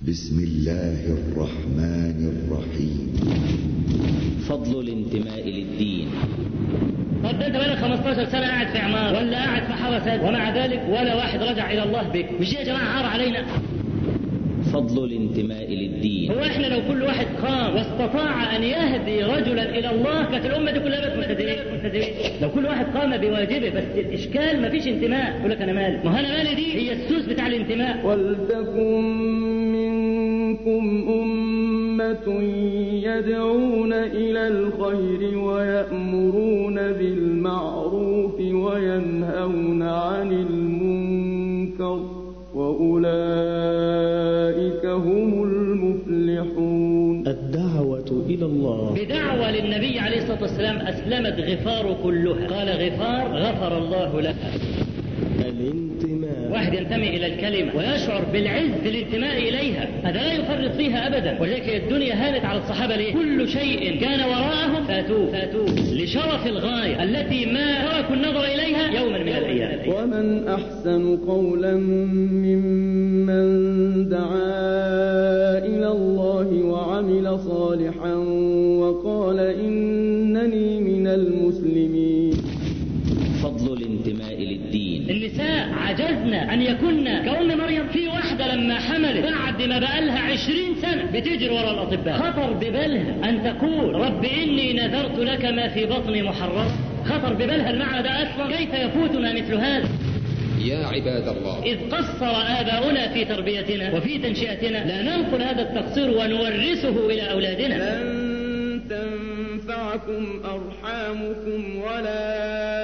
بسم الله الرحمن الرحيم فضل الانتماء للدين طب ده انت بقالك 15 سنه قاعد في عمار ولا قاعد في حرسات ومع ذلك ولا واحد رجع الى الله بك مش دي يا جماعه عار علينا فضل الانتماء للدين هو احنا لو كل واحد قام واستطاع ان يهدي رجلا الى الله كانت الامه دي كلها بقت ملتزمين لو كل واحد قام بواجبه بس الاشكال ما فيش انتماء يقول لك انا مالي ما هو انا مالي دي هي السوس بتاع الانتماء ولتكن منكم أمة يدعون إلى الخير ويأمرون بالمعروف وينهون عن المنكر وأولئك هم المفلحون الدعوة إلى الله بدعوة للنبي عليه الصلاة والسلام أسلمت غفار كلها قال غفار غفر الله لها الانتماء واحد ينتمي إلى الكلمة ويشعر بالعز بالانتماء إليها هذا لا يفرط فيها أبدا ولذلك الدنيا هانت على الصحابة ليه كل شيء كان وراءهم فاتوه فاتوه لشرف الغاية التي ما تركوا النظر إليها يوما من الأيام ومن أحسن قولا ممن دعا إلى الله وعمل صالحا وقال إنني من المسلمين فضل الانتماء للدين النساء عجزنا أن يكن كأم مريم في واحدة لما حملت بعد ما بقالها عشرين سنة بتجري وراء الأطباء خطر ببالها أن تقول رب إني نذرت لك ما في بطني محرر خطر ببالها المعنى ده أصلا كيف يفوتنا مثل هذا يا عباد الله إذ قصر آباؤنا في تربيتنا وفي تنشئتنا لا ننقل هذا التقصير ونورثه إلى أولادنا لن تنفعكم أرحامكم ولا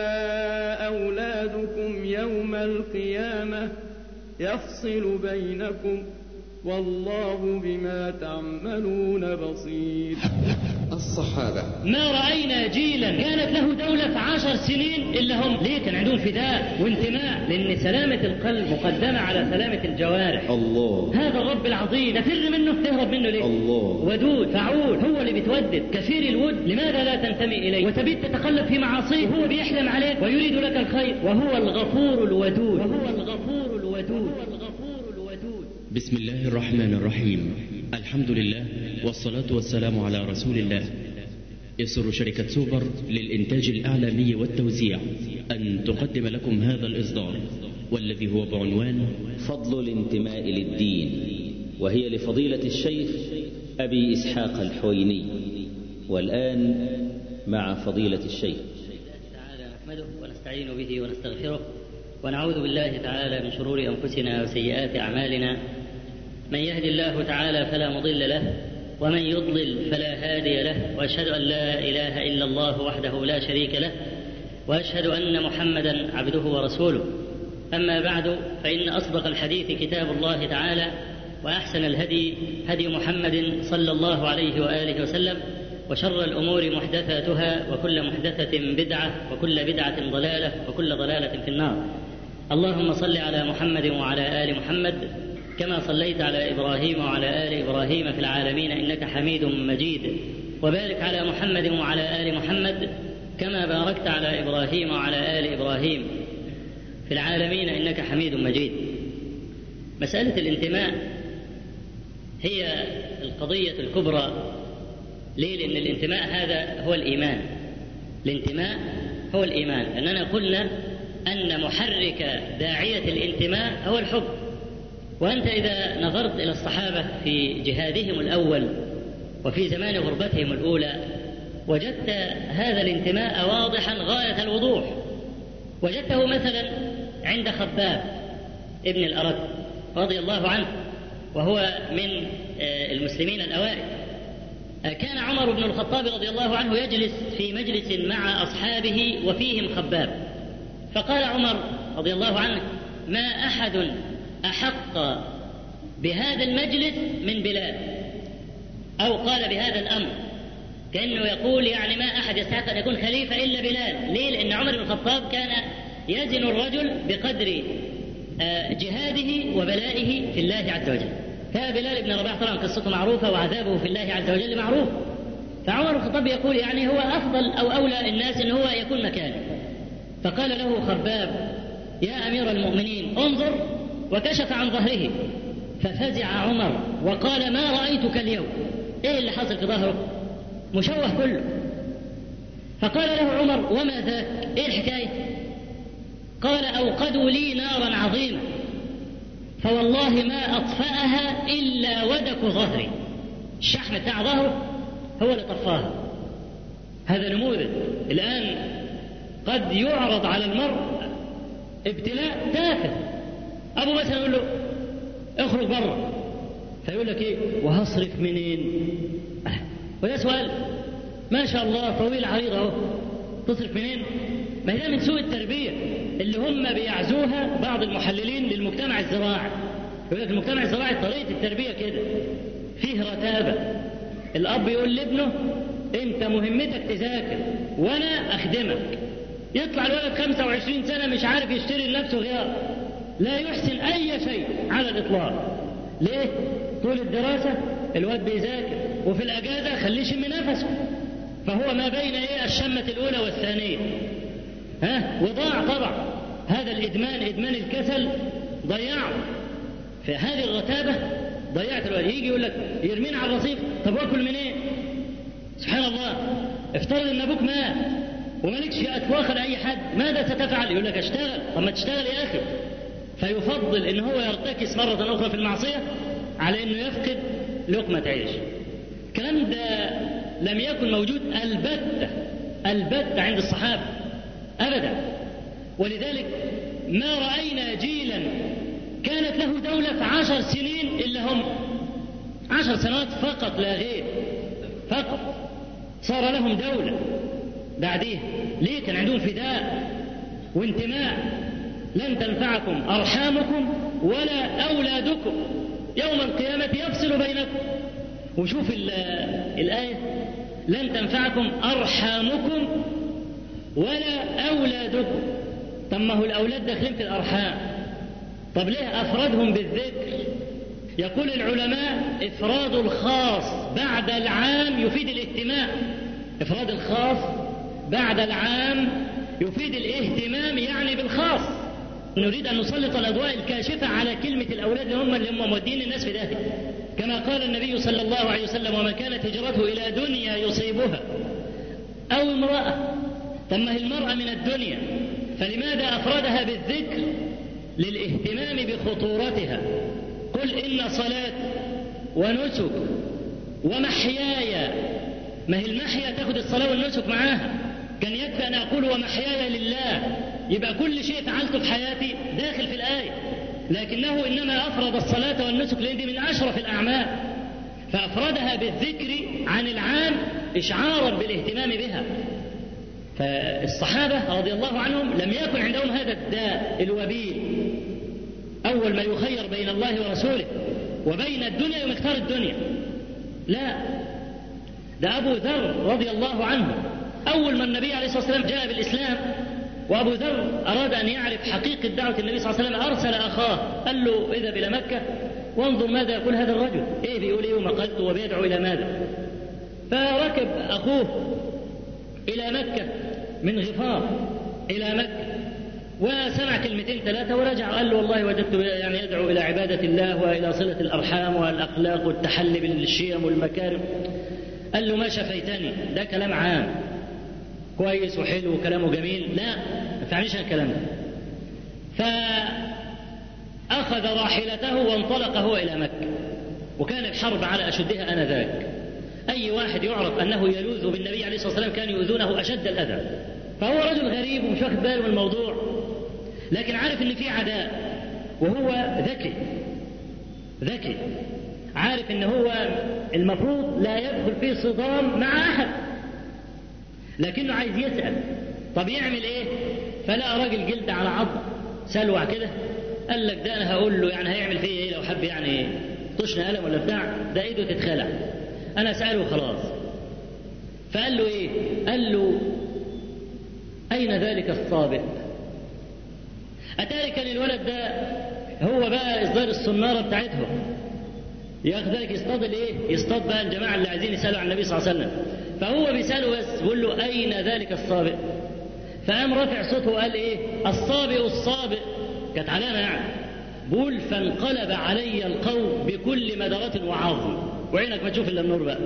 أولادكم يوم القيامة يفصل بينكم والله بما تعملون بصير الصحابة ما رأينا جيلا كانت له دولة في عشر سنين إلا هم ليه كان عندهم فداء وانتماء لأن سلامة القلب مقدمة على سلامة الجوارح الله هذا الرب العظيم تفر منه تهرب منه ليه الله. ودود فعول هو اللي بتودد كثير الود لماذا لا تنتمي إليه وتبيت تتقلب في معاصيه وهو بيحلم عليك ويريد لك الخير وهو الغفور الودود وهو الغفور الودود وهو الغفور الودود بسم الله الرحمن الرحيم الحمد لله والصلاة والسلام على رسول الله يسر شركة سوبر للإنتاج الإعلامي والتوزيع أن تقدم لكم هذا الإصدار والذي هو بعنوان فضل الانتماء للدين وهي لفضيلة الشيخ أبي إسحاق الحويني والآن مع فضيلة الشيخ تعالى نحمده ونستعين به ونستغفره ونعوذ بالله تعالى من شرور انفسنا وسيئات اعمالنا من يهد الله تعالى فلا مضل له ومن يضلل فلا هادي له واشهد ان لا اله الا الله وحده لا شريك له واشهد ان محمدا عبده ورسوله اما بعد فان اصدق الحديث كتاب الله تعالى واحسن الهدي هدي محمد صلى الله عليه واله وسلم وشر الامور محدثاتها وكل محدثه بدعه وكل بدعه ضلاله وكل ضلاله في النار اللهم صل على محمد وعلى ال محمد كما صليت على ابراهيم وعلى ال ابراهيم في العالمين انك حميد مجيد وبارك على محمد وعلى ال محمد كما باركت على ابراهيم وعلى ال ابراهيم في العالمين انك حميد مجيد مساله الانتماء هي القضيه الكبرى ليه لان الانتماء هذا هو الايمان الانتماء هو الايمان لاننا قلنا ان محرك داعيه الانتماء هو الحب وانت اذا نظرت الى الصحابه في جهادهم الاول وفي زمان غربتهم الاولى وجدت هذا الانتماء واضحا غايه الوضوح وجدته مثلا عند خباب ابن الارد رضي الله عنه وهو من المسلمين الاوائل كان عمر بن الخطاب رضي الله عنه يجلس في مجلس مع اصحابه وفيهم خباب فقال عمر رضي الله عنه ما احد احق بهذا المجلس من بلال او قال بهذا الامر كانه يقول يعني ما احد يستحق ان يكون خليفه الا بلال ليه لان عمر بن الخطاب كان يزن الرجل بقدر جهاده وبلائه في الله عز وجل فبلال بن رباح طبعا قصته معروفه وعذابه في الله عز وجل معروف فعمر بن الخطاب يقول يعني هو افضل او اولى الناس ان هو يكون مكانه فقال له خباب يا امير المؤمنين انظر وكشف عن ظهره ففزع عمر وقال ما رأيتك اليوم ايه اللي حصل في ظهره مشوه كله فقال له عمر وما ذاك ايه الحكاية قال أوقدوا لي نارا عظيمة فوالله ما أطفأها إلا ودك ظهري الشحم بتاع ظهره هو اللي طفاها هذا نموذج الآن قد يعرض على المرء ابتلاء تافه أبو مثلا يقول له اخرج بره فيقول لك ايه وهصرف منين وده سؤال ما شاء الله طويل عريض اهو تصرف منين ما هي ده من سوء التربيه اللي هم بيعزوها بعض المحللين للمجتمع الزراعي يقول لك المجتمع الزراعي طريقه التربيه كده فيه رتابه الاب يقول لابنه انت مهمتك تذاكر وانا اخدمك يطلع الولد 25 سنه مش عارف يشتري لنفسه غيار لا يحسن اي شيء على الاطلاق ليه طول الدراسه الواد بيذاكر وفي الاجازه خليه يشم نفسه فهو ما بين ايه الشمه الاولى والثانيه ها وضاع طبعا هذا الادمان ادمان الكسل ضيعه في هذه الرتابه ضيعت الواد يجي يقول لك يرمين على الرصيف طب واكل منين إيه؟ سبحان الله افترض ان ابوك مات ومالكش اتواخر اي حد ماذا ستفعل يقول لك اشتغل طب ما تشتغل يا اخي فيفضل ان هو يرتكس مرة اخرى في المعصية على انه يفقد لقمة عيش الكلام ده لم يكن موجود البتة البتة عند الصحابة ابدا ولذلك ما رأينا جيلا كانت له دولة في عشر سنين الا هم عشر سنوات فقط لا غير فقط صار لهم دولة بعديها ليه كان عندهم فداء وانتماء لن تنفعكم أرحامكم ولا أولادكم يوم القيامة يفصل بينكم وشوف الآية لن تنفعكم أرحامكم ولا أولادكم طب ما هو الأولاد داخلين في الأرحام طب ليه أفردهم بالذكر يقول العلماء إفراد الخاص بعد العام يفيد الاهتمام إفراد الخاص بعد العام يفيد الاهتمام يعني بالخاص نريد أن نسلط الأضواء الكاشفة على كلمة الأولاد اللي هم اللي هم مودين الناس في داهية كما قال النبي صلى الله عليه وسلم وما كانت هجرته إلى دنيا يصيبها أو امرأة طب ما هي المرأة من الدنيا فلماذا أفردها بالذكر للاهتمام بخطورتها قل إن صلاة ونسك ومحياي ما هي المحيا تاخد الصلاة والنسك معاها كان يكفي أن أقول ومحياي لله يبقى كل شيء فعلته في حياتي داخل في الآية لكنه إنما أفرد الصلاة والنسك لأن دي من أشرف الأعمال فأفردها بالذكر عن العام إشعارا بالاهتمام بها فالصحابة رضي الله عنهم لم يكن عندهم هذا الداء الوبيل أول ما يخير بين الله ورسوله وبين الدنيا يوم اختار الدنيا لا ده أبو ذر رضي الله عنه أول ما النبي عليه الصلاة والسلام جاء بالإسلام وأبو ذر أراد أن يعرف حقيقة دعوة النبي صلى الله عليه وسلم أرسل أخاه قال له اذهب إلى مكة وانظر ماذا يقول هذا الرجل إيه بيقول إيه ومقلت وبيدعو إلى ماذا فركب أخوه إلى مكة من غفار إلى مكة وسمع كلمتين ثلاثة ورجع قال له والله وجدت يعني يدعو إلى عبادة الله وإلى صلة الأرحام والأخلاق والتحلي بالشيم والمكارم قال له ما شفيتني ده كلام عام كويس وحلو وكلامه جميل لا ما تعنيش الكلام ده فأخذ راحلته وانطلق هو إلى مكة وكان الحرب على أشدها آنذاك أي واحد يعرف أنه يلوذ بالنبي عليه الصلاة والسلام كانوا يؤذونه أشد الأذى فهو رجل غريب ومش واخد باله من الموضوع لكن عارف ان في عداء وهو ذكي ذكي عارف ان هو المفروض لا يدخل في صدام مع احد لكنه عايز يسال طب يعمل ايه فلقى راجل جلد على عظم سلوع كده قال لك ده انا هقول له يعني هيعمل فيا ايه لو حب يعني طشن قلم ولا بتاع ده ايده تتخلع انا اساله خلاص فقال له ايه قال له اين ذلك الصابئ أتاري كان الولد ده هو بقى إصدار الصنارة بتاعتهم ياخد بالك يصطاد الايه؟ يصطاد بقى الجماعة اللي عايزين يسألوا عن النبي صلى الله عليه وسلم فهو بيسأله بس بيقول له أين ذلك الصابئ؟ فقام رافع صوته وقال إيه؟ الصابئ الصابئ كانت علامة يعني بقول فانقلب علي القوم بكل مدرة وعظم وعينك ما تشوف الا النور بقى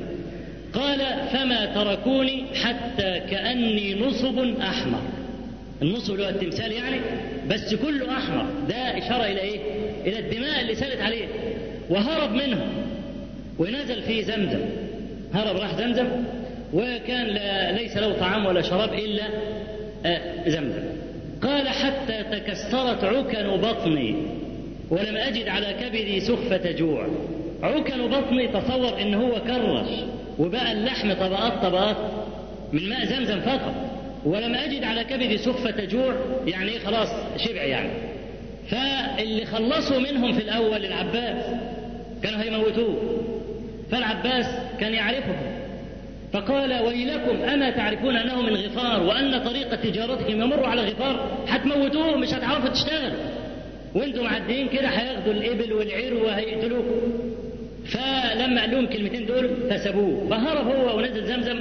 قال فما تركوني حتى كأني نصب أحمر النصب اللي هو التمثال يعني بس كله أحمر ده إشارة إلى إيه؟ إلى الدماء اللي سالت عليه وهرب منهم ونزل في زمزم هرب راح زمزم وكان لا ليس له طعام ولا شراب إلا آه، زمزم قال حتى تكسرت عكن بطني ولم أجد على كبدي سخفة جوع عكن بطني تصور إن هو كرش وبقى اللحم طبقات طبقات من ماء زمزم فقط ولم أجد على كبدي سخفة جوع يعني إيه خلاص شبع يعني فاللي خلصوا منهم في الأول العباس كانوا هيموتوه فالعباس كان يعرفهم فقال ويلكم أما تعرفون أنه من غفار وأن طريق تجارتهم يمر على غفار هتموتوه مش هتعرفوا تشتغلوا وانتم معديين كده هياخدوا الإبل والعير وهيقتلوكم فلما قال لهم الكلمتين دول فسبوه فهرب هو ونزل زمزم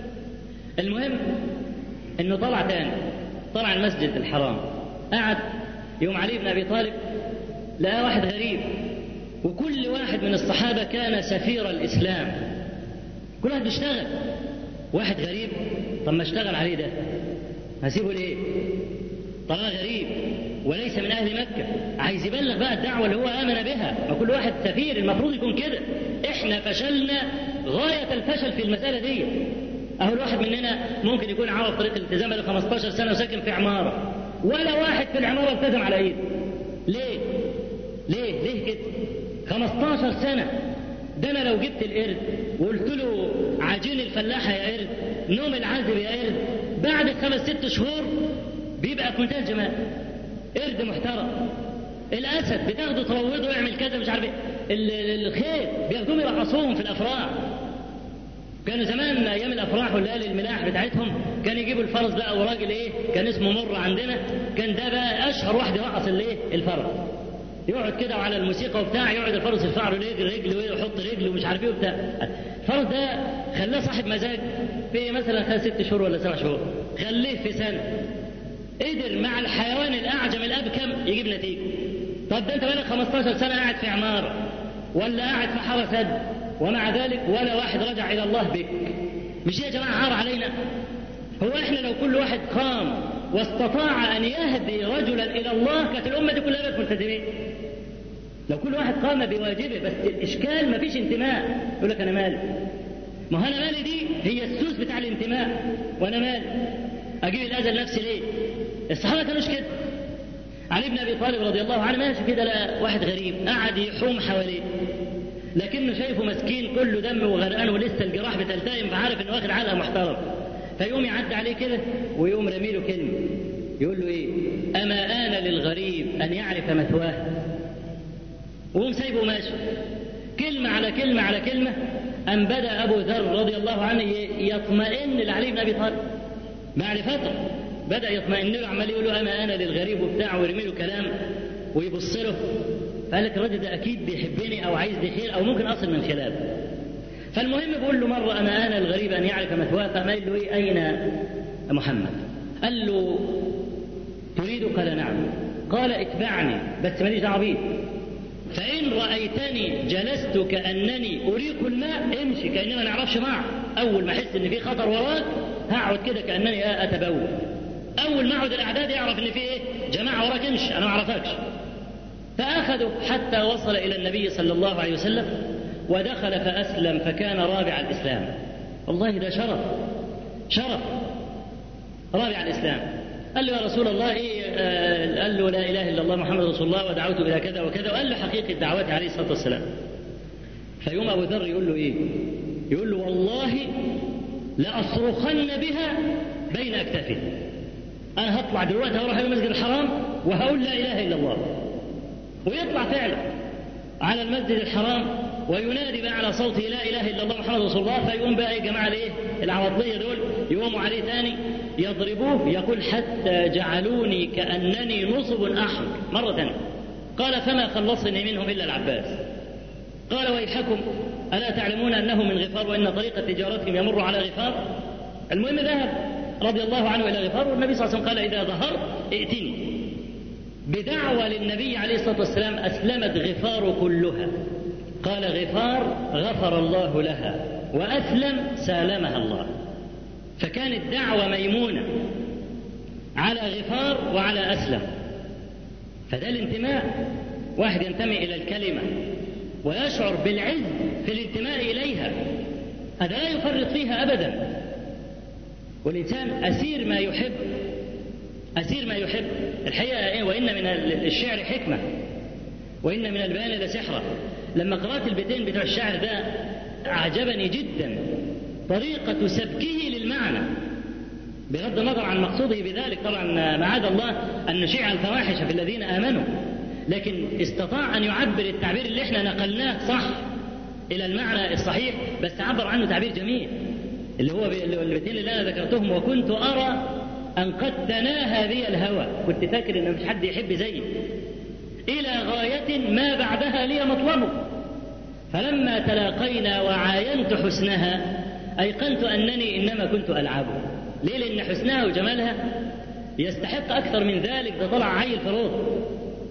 المهم انه طلع تاني طلع المسجد الحرام قعد يوم علي بن ابي طالب لقى واحد غريب وكل واحد من الصحابه كان سفير الاسلام كل واحد بيشتغل واحد غريب طب ما اشتغل عليه ده هسيبه ليه طالما غريب وليس من اهل مكه عايز يبلغ بقى الدعوه اللي هو امن بها ما كل واحد سفير المفروض يكون كده احنا فشلنا غايه الفشل في المساله دي اهو الواحد مننا ممكن يكون عارف طريق الالتزام له 15 سنه وساكن في عماره ولا واحد في العماره التزم على ايده ليه ليه ليه كده 15 سنه ده انا لو جبت القرد وقلت له عجين الفلاحه يا قرد نوم العازب يا قرد بعد خمس ست شهور بيبقى في منتهى الجمال قرد محترم الاسد بتاخده تروضه يعمل كذا مش عارف ايه الخيل بياخدوهم يرقصوهم في الافراح كانوا زمان ايام الافراح والليالي الملاح بتاعتهم كان يجيبوا الفرس بقى وراجل ايه كان اسمه مر عندنا كان ده بقى اشهر واحد يرقص الايه الفرس يقعد كده وعلى الموسيقى وبتاع يقعد الفرس يرفع له رجل رجل ويحط رجل ومش عارف ايه وبتاع الفرس ده خلاه صاحب مزاج في مثلا خمس ست شهور ولا سبع شهور خليه في سنه قدر مع الحيوان الاعجم الابكم يجيب نتيجه طب ده انت بقالك 15 سنه قاعد في عماره ولا قاعد في حاره سد ومع ذلك ولا واحد رجع الى الله بك مش يا جماعه عار علينا هو احنا لو كل واحد قام واستطاع ان يهدي رجلا الى الله كانت الامه دي كلها بقت ملتزمين لو كل واحد قام بواجبه بس الاشكال ما فيش انتماء يقول لك انا مالي ما هو انا مالي دي هي السوس بتاع الانتماء وانا مالي اجيب الاذى لنفسي ليه الصحابه كانوش كده علي بن ابي طالب رضي الله عنه ماشي كده لقى واحد غريب قعد يحوم حواليه لكنه شايفه مسكين كله دم وغرقان ولسه الجراح بتلتئم فعارف انه واخد علقه محترم فيقوم يعدي عليه كده ويقوم رامي له كلمه يقول له ايه اما ان للغريب ان يعرف مثواه وقوم سايبه ماشي كلمة على كلمة على كلمة أن بدأ أبو ذر رضي الله عنه يطمئن لعلي بن أبي طالب بعد فترة بدأ يطمئن له عمال يقول له أما أنا للغريب وبتاع ويرمي له كلام ويبص له فقال لك الراجل ده أكيد بيحبني أو عايز لي خير أو ممكن أصل من خلاله فالمهم بيقول له مرة أما أنا الغريب أن يعرف مثواه فقام قال له إيه أين محمد؟ قال له تريد؟ قال نعم قال اتبعني بس ماليش دعوة بيه فإن رأيتني جلست كأنني أريق الماء امشي كأننا ما نعرفش معه أول ما أحس إن في خطر وراك هقعد كده كأنني أتبول أول ما أقعد الأعداد يعرف إن في إيه جماعة وراك امشي أنا ما أعرفكش فأخذوا حتى وصل إلى النبي صلى الله عليه وسلم ودخل فأسلم فكان رابع الإسلام والله ده شرف شرف رابع الإسلام قال له يا رسول الله إيه آه قال له لا إله إلا الله محمد رسول الله ودعوت إلى كذا وكذا وقال له حقيقة دعوته عليه الصلاة والسلام فيوم أبو ذر يقول له إيه يقول له والله لأصرخن بها بين أكتافي أنا هطلع دلوقتي هروح المسجد الحرام وهقول لا إله إلا الله ويطلع فعلا على المسجد الحرام وينادي بأعلى صوته لا إله إلا الله محمد رسول الله فيقوم بقى يا جماعة الإيه العوضية دول يقوموا عليه تاني يضربوه يقول حتى جعلوني كأنني نصب أحمر مرة ثانية قال فما خلصني منهم إلا العباس قال ويحكم ألا تعلمون أنه من غفار وإن طريق تجارتهم يمر على غفار المهم ذهب رضي الله عنه إلى غفار والنبي صلى الله عليه وسلم قال إذا ظهرت ائتني بدعوى للنبي عليه الصلاة والسلام أسلمت غفار كلها قال غفار غفر الله لها وأسلم سالمها الله فكانت دعوة ميمونة على غفار وعلى أسلم فده الانتماء واحد ينتمي إلى الكلمة ويشعر بالعز في الانتماء إليها هذا لا يفرط فيها أبدا والإنسان أسير ما يحب أسير ما يحب الحقيقة إيه وإن من الشعر حكمة وإن من البيان لسحرة لما قرأت البيتين بتوع الشعر ده أعجبني جدا طريقة سبكه للمعنى بغض النظر عن مقصوده بذلك طبعا معاذ الله أن نشيع الفواحش في الذين آمنوا لكن استطاع أن يعبر التعبير اللي احنا نقلناه صح إلى المعنى الصحيح بس عبر عنه تعبير جميل اللي هو البيتين اللي أنا ذكرتهم وكنت أرى أن قد تناهى بي الهوى كنت فاكر إن مش حد يحب زيي إلى غاية ما بعدها لي مطلبه فلما تلاقينا وعاينت حسنها أيقنت أنني إنما كنت ألعبه ليه لأن حسنها وجمالها يستحق أكثر من ذلك ده طلع عيل فروض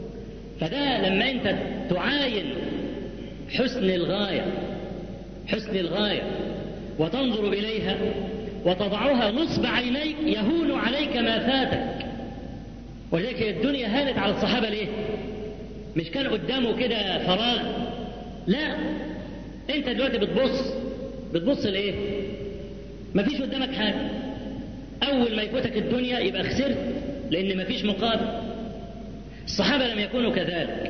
فده لما أنت تعاين حسن الغاية حسن الغاية وتنظر إليها وتضعها نصب عينيك يهون عليك ما فاتك ولذلك الدنيا هانت على الصحابة ليه؟ مش كان قدامه كده فراغ لا انت دلوقتي بتبص بتبص لايه مفيش قدامك حاجه اول ما يفوتك الدنيا يبقى خسرت لان مفيش مقابل الصحابه لم يكونوا كذلك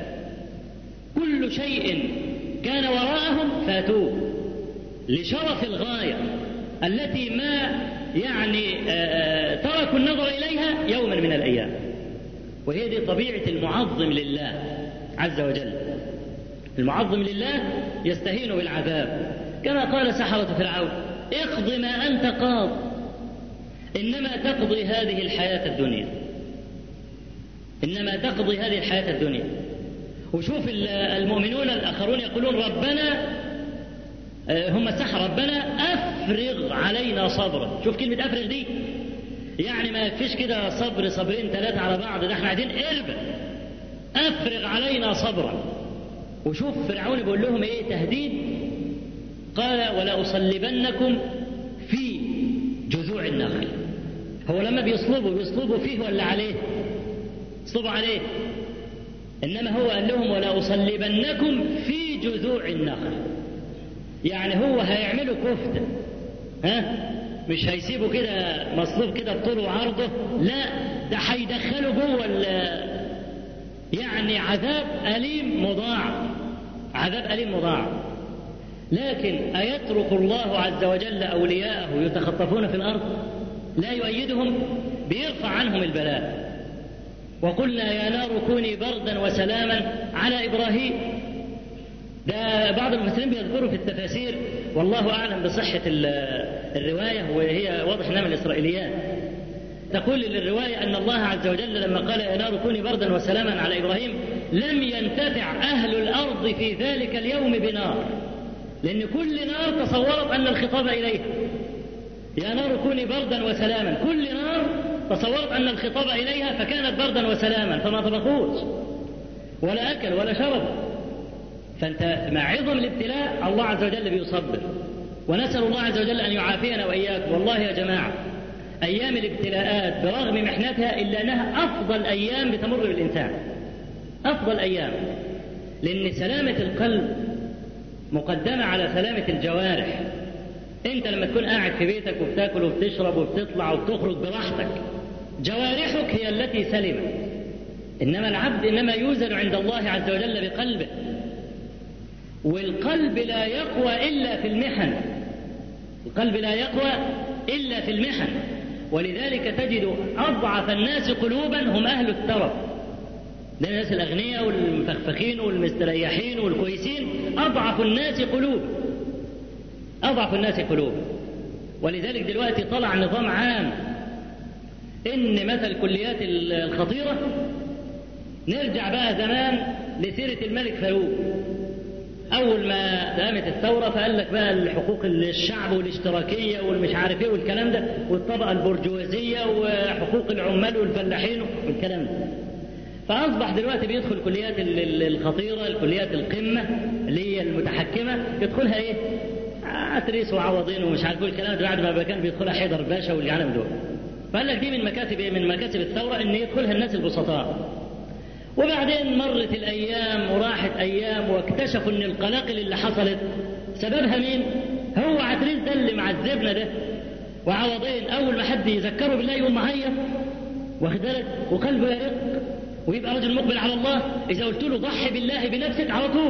كل شيء كان وراءهم فاتوه لشرف الغايه التي ما يعني تركوا النظر اليها يوما من الايام وهي دي طبيعه المعظم لله عز وجل المعظم لله يستهين بالعذاب كما قال سحرة فرعون اقض ما أنت قاض إنما تقضي هذه الحياة الدنيا إنما تقضي هذه الحياة الدنيا وشوف المؤمنون الآخرون يقولون ربنا هم السحر ربنا أفرغ علينا صبرا شوف كلمة أفرغ دي يعني ما فيش كده صبر صبرين ثلاثة على بعض ده احنا قاعدين اربع أفرغ علينا صبرا وشوف فرعون بيقول لهم ايه تهديد قال ولا أصلبنكم في جذوع النخل هو لما بيصلبوا بيصلبوا فيه ولا عليه يصلبوا عليه إنما هو قال لهم ولا أصلبنكم في جذوع النخل يعني هو هيعملوا كفتة ها مش هيسيبوا كده مصلوب كده بطوله وعرضه لا ده هيدخلوا جوه يعني عذاب أليم مضاعف عذاب أليم مضاعف لكن أيترك الله عز وجل أولياءه يتخطفون في الأرض لا يؤيدهم بيرفع عنهم البلاء وقلنا يا نار كوني بردا وسلاما على إبراهيم ده بعض المفسرين بيذكروا في التفاسير والله أعلم بصحة الرواية وهي واضح انها من الإسرائيليات تقول للرواية أن الله عز وجل لما قال يا نار كوني بردا وسلاما على إبراهيم لم ينتفع أهل الأرض في ذلك اليوم بنار لأن كل نار تصورت أن الخطاب إليها يا نار كوني بردا وسلاما كل نار تصورت أن الخطاب إليها فكانت بردا وسلاما فما طبخوش ولا أكل ولا شرب فأنت مع عظم الابتلاء الله عز وجل بيصبر ونسأل الله عز وجل أن يعافينا وإياكم والله يا جماعة أيام الابتلاءات برغم محنتها إلا أنها أفضل أيام بتمر بالإنسان أفضل أيام لأن سلامة القلب مقدمة على سلامة الجوارح أنت لما تكون قاعد في بيتك وبتاكل وبتشرب وبتطلع وبتخرج براحتك جوارحك هي التي سلمت إنما العبد إنما يوزن عند الله عز وجل بقلبه والقلب لا يقوى إلا في المحن القلب لا يقوى إلا في المحن ولذلك تجد أضعف الناس قلوبا هم أهل الترف ده الناس الأغنياء والمفخفخين والمستريحين والكويسين أضعف الناس قلوب أضعف الناس قلوب ولذلك دلوقتي طلع نظام عام إن مثل الكليات الخطيرة نرجع بقى زمان لسيرة الملك فاروق أول ما قامت الثورة فقال لك بقى الحقوق الشعب والاشتراكية والمش عارف إيه والكلام ده والطبقة البرجوازية وحقوق العمال والفلاحين والكلام ده فأصبح دلوقتي بيدخل كليات ال- ال- الخطيرة الكليات القمة اللي هي المتحكمة يدخلها إيه؟ عتريس وعوضين ومش عارف إيه الكلام ده بعد ما كان بيدخلها حيدر باشا والعالم دول فقال لك دي من مكاتب إيه؟ من مكاتب الثورة إن يدخلها الناس البسطاء وبعدين مرت الأيام وراحت أيام واكتشفوا إن القلاقل اللي حصلت سببها مين؟ هو عتريس ده اللي معذبنا ده وعوضين أول ما حد يذكره بالله يقوم معيط واخد بالك وقلبه يرق ويبقى رجل مقبل على الله إذا قلت له ضحي بالله بنفسك على طول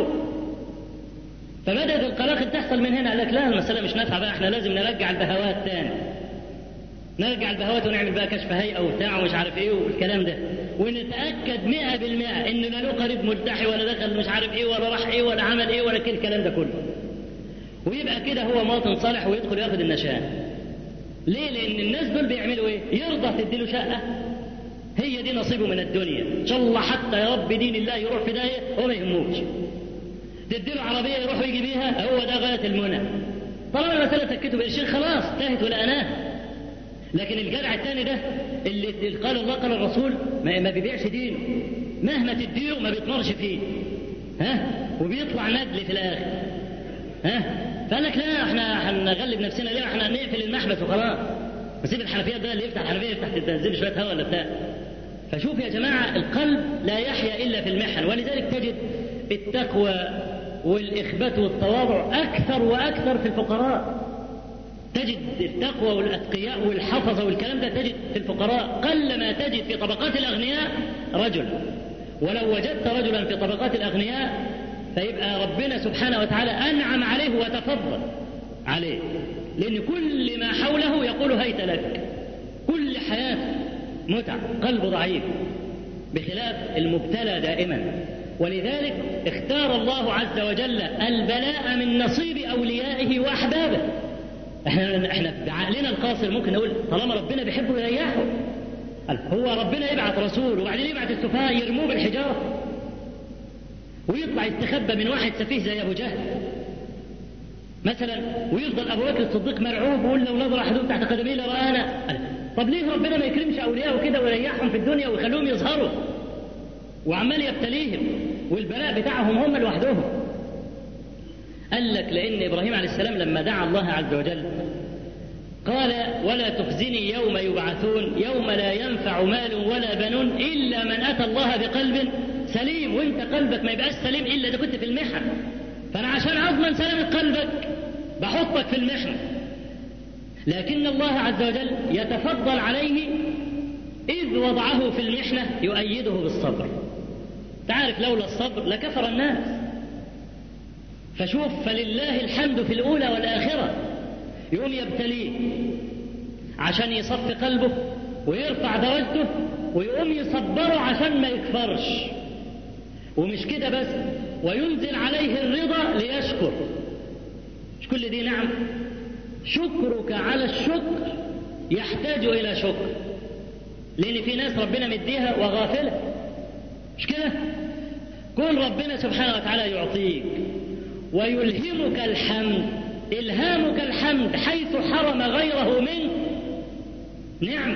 فبدأت القلاقل تحصل من هنا قال لك لا المسألة مش نافعة بقى احنا لازم نرجع البهوات تاني نرجع البهوات ونعمل بقى كشف هيئة وبتاع ومش عارف ايه والكلام ده ونتأكد مئة بالمئة إن لا له قريب ملتحي ولا دخل مش عارف ايه ولا راح ايه ولا عمل ايه ولا كل الكلام ده كله ويبقى كده هو مواطن صالح ويدخل ياخد النشان ليه؟ لأن الناس دول بيعملوا ايه؟ يرضى تديله شقة هي دي نصيبه من الدنيا ان شاء الله حتى يا رب دين الله يروح في داهيه هو ما يهموش تديله عربيه يروح ويجي بيها هو ده غايه المنى طالما المساله سكته بقرشين خلاص انتهت ولقناه لكن الجدع الثاني ده اللي اللي قال الله قال الرسول ما, ما بيبيعش دينه مهما تديله ما بيطمرش فيه ها وبيطلع ندل في الاخر ها فقال لك لا احنا هنغلب نفسنا ليه احنا نقفل المحبس وخلاص نسيب الحنفيات ده اللي يفتح الحنفيه يفتح تنزل شويه هواء ولا بتاع فشوف يا جماعة القلب لا يحيا إلا في المحن ولذلك تجد التقوى والإخبات والتواضع أكثر وأكثر في الفقراء تجد التقوى والأتقياء والحفظة والكلام ده تجد في الفقراء قل ما تجد في طبقات الأغنياء رجل ولو وجدت رجلا في طبقات الأغنياء فيبقى ربنا سبحانه وتعالى أنعم عليه وتفضل عليه لأن كل ما حوله يقول هيت لك كل حياته متع قلب ضعيف بخلاف المبتلى دائما ولذلك اختار الله عز وجل البلاء من نصيب اوليائه واحبابه احنا احنا بعقلنا القاصر ممكن نقول طالما ربنا بيحبه يريحه قال هو ربنا يبعث رسول وبعدين يبعث السفهاء يرموه بالحجاره ويطلع يستخبى من واحد سفيه زي ابو جهل مثلا ويفضل ابو بكر الصديق مرعوب ويقول لو نظر احدهم تحت قدميه لرانا طب ليه ربنا ما يكرمش اولياءه كده ويريحهم في الدنيا ويخليهم يظهروا وعمال يبتليهم والبلاء بتاعهم هم لوحدهم قال لك لان ابراهيم عليه السلام لما دعا الله عز وجل قال ولا تخزني يوم يبعثون يوم لا ينفع مال ولا بنون الا من اتى الله بقلب سليم وانت قلبك ما يبقاش سليم الا اذا كنت في المحن فانا عشان اضمن سلامه قلبك بحطك في المحنه لكن الله عز وجل يتفضل عليه إذ وضعه في المحنة يؤيده بالصبر تعرف لولا الصبر لكفر الناس فشوف فلله الحمد في الأولى والآخرة يقوم يبتليه عشان يصفي قلبه ويرفع درجته ويقوم يصبره عشان ما يكفرش ومش كده بس وينزل عليه الرضا ليشكر مش كل دي نعم شكرك على الشكر يحتاج إلى شكر لأن في ناس ربنا مديها وغافلة مش كده؟ كون ربنا سبحانه وتعالى يعطيك ويلهمك الحمد إلهامك الحمد حيث حرم غيره منه نعم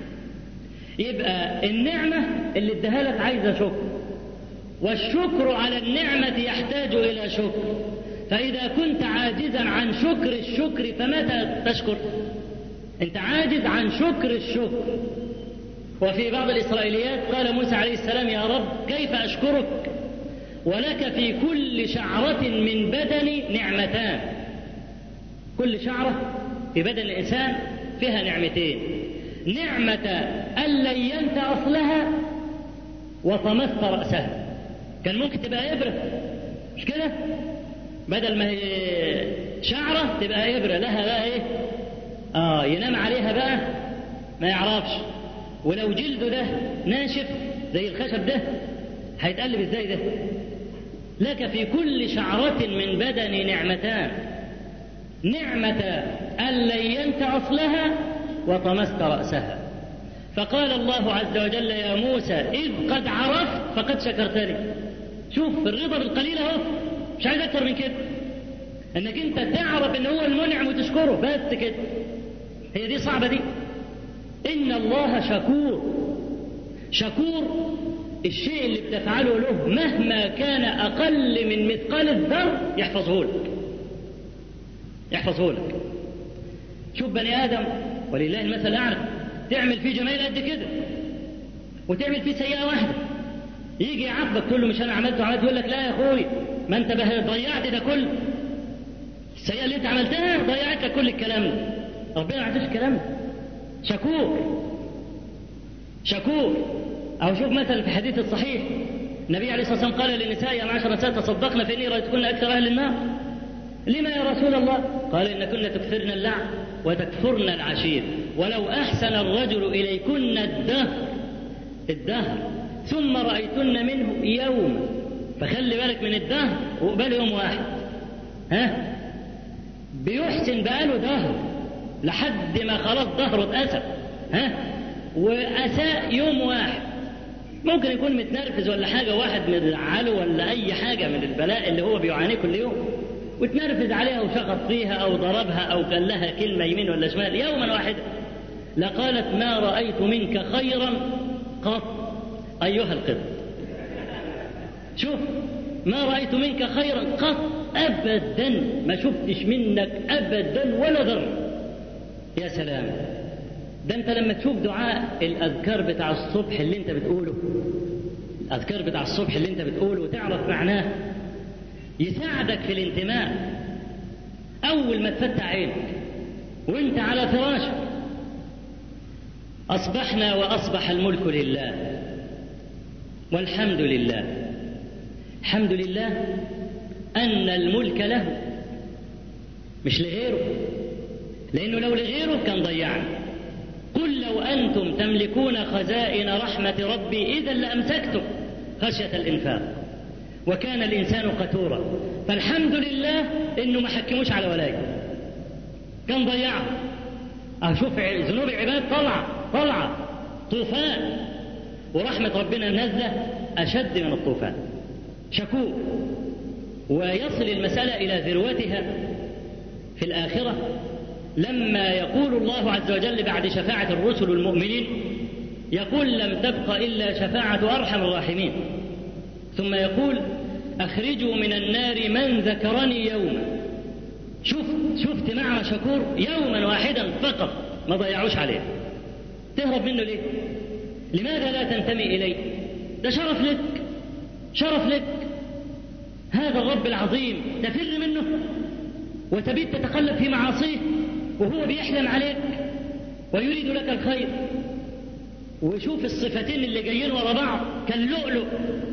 يبقى النعمة اللي اداها لك عايزة شكر والشكر على النعمة يحتاج إلى شكر فإذا كنت عاجزا عن شكر الشكر فمتى تشكر؟ أنت عاجز عن شكر الشكر وفي بعض الإسرائيليات قال موسى عليه السلام يا رب كيف أشكرك ولك في كل شعرة من بدني نعمتان كل شعرة في بدن الإنسان فيها نعمتين نعمة أن لينت أصلها وطمست رأسها كان ممكن تبقى إبرة مش كده بدل ما هي شعرة تبقى إبرة لها بقى إيه آه ينام عليها بقى ما يعرفش ولو جلده ده ناشف زي الخشب ده هيتقلب ازاي ده لك في كل شعرة من بدني نعمتان نعمة أن لينت أصلها وطمست رأسها فقال الله عز وجل يا موسى إذ قد عرفت فقد شكرتني شوف الرضا بالقليل اهو مش عايز أكثر من كده انك انت تعرف ان هو المنعم وتشكره بس كده هي دي صعبة دي إن الله شكور شكور الشيء اللي بتفعله له مهما كان أقل من مثقال الذر يحفظه لك يحفظه لك شوف بني آدم ولله المثل الأعلى تعمل فيه جمايل قد كده وتعمل فيه سيئة واحدة يجي يعاقبك تقول له مش أنا عملت وعملت يقول لك لا يا أخوي ما أنت ضيعت ده كله السيئة اللي أنت عملتها ضيعت لك كل الكلام ده ربنا ما عندوش الكلام ده شكور شكور أو شوف مثلا في حديث الصحيح النبي عليه الصلاة والسلام قال للنساء يا معشر النساء تصدقن فإني رأيتكن أكثر أهل النار لما يا رسول الله قال إنكن تكثرن اللعن وتكفرن العشير ولو أحسن الرجل إليكن الدهر الدهر ثم رأيتن منه يوم فخلي بالك من الدهر وقبل يوم واحد ها بيحسن بقاله دهر لحد ما خلاص ظهره اتأسف ها وأساء يوم واحد ممكن يكون متنرفز ولا حاجة واحد مزعله ولا أي حاجة من البلاء اللي هو بيعانيه كل يوم وتنرفز عليها وشخط فيها أو ضربها أو قال لها كلمة يمين ولا شمال يوما واحدا لقالت ما رأيت منك خيرا قط أيها القط شوف ما رأيت منك خيرا قط أبدا ما شفتش منك أبدا ولا ذرة يا سلام ده انت لما تشوف دعاء الاذكار بتاع الصبح اللي انت بتقوله الاذكار بتاع الصبح اللي انت بتقوله وتعرف معناه يساعدك في الانتماء اول ما تفتح عينك وانت على فراشك اصبحنا واصبح الملك لله والحمد لله الحمد لله ان الملك له مش لغيره لانه لو لغيره كان ضيعنا قل لو أنتم تملكون خزائن رحمة ربي إذا لأمسكتم خشية الإنفاق وكان الإنسان قتورا فالحمد لله إنه ما حكموش على ولايه كان ضيعه أشوف ذنوب العباد طلع طلع طوفان ورحمة ربنا نزلة أشد من الطوفان شكور ويصل المسألة إلى ذروتها في الآخرة لما يقول الله عز وجل بعد شفاعة الرسل المؤمنين يقول لم تبق إلا شفاعة أرحم الراحمين ثم يقول أخرجوا من النار من ذكرني يوما شوف شفت مع شكور يوما واحدا فقط ما ضيعوش عليه تهرب منه ليه لماذا لا تنتمي إليه ده شرف لك شرف لك هذا الرب العظيم تفر منه وتبيت تتقلب في معاصيه وهو بيحلم عليك ويريد لك الخير وشوف الصفتين اللي جايين ورا بعض كاللؤلؤ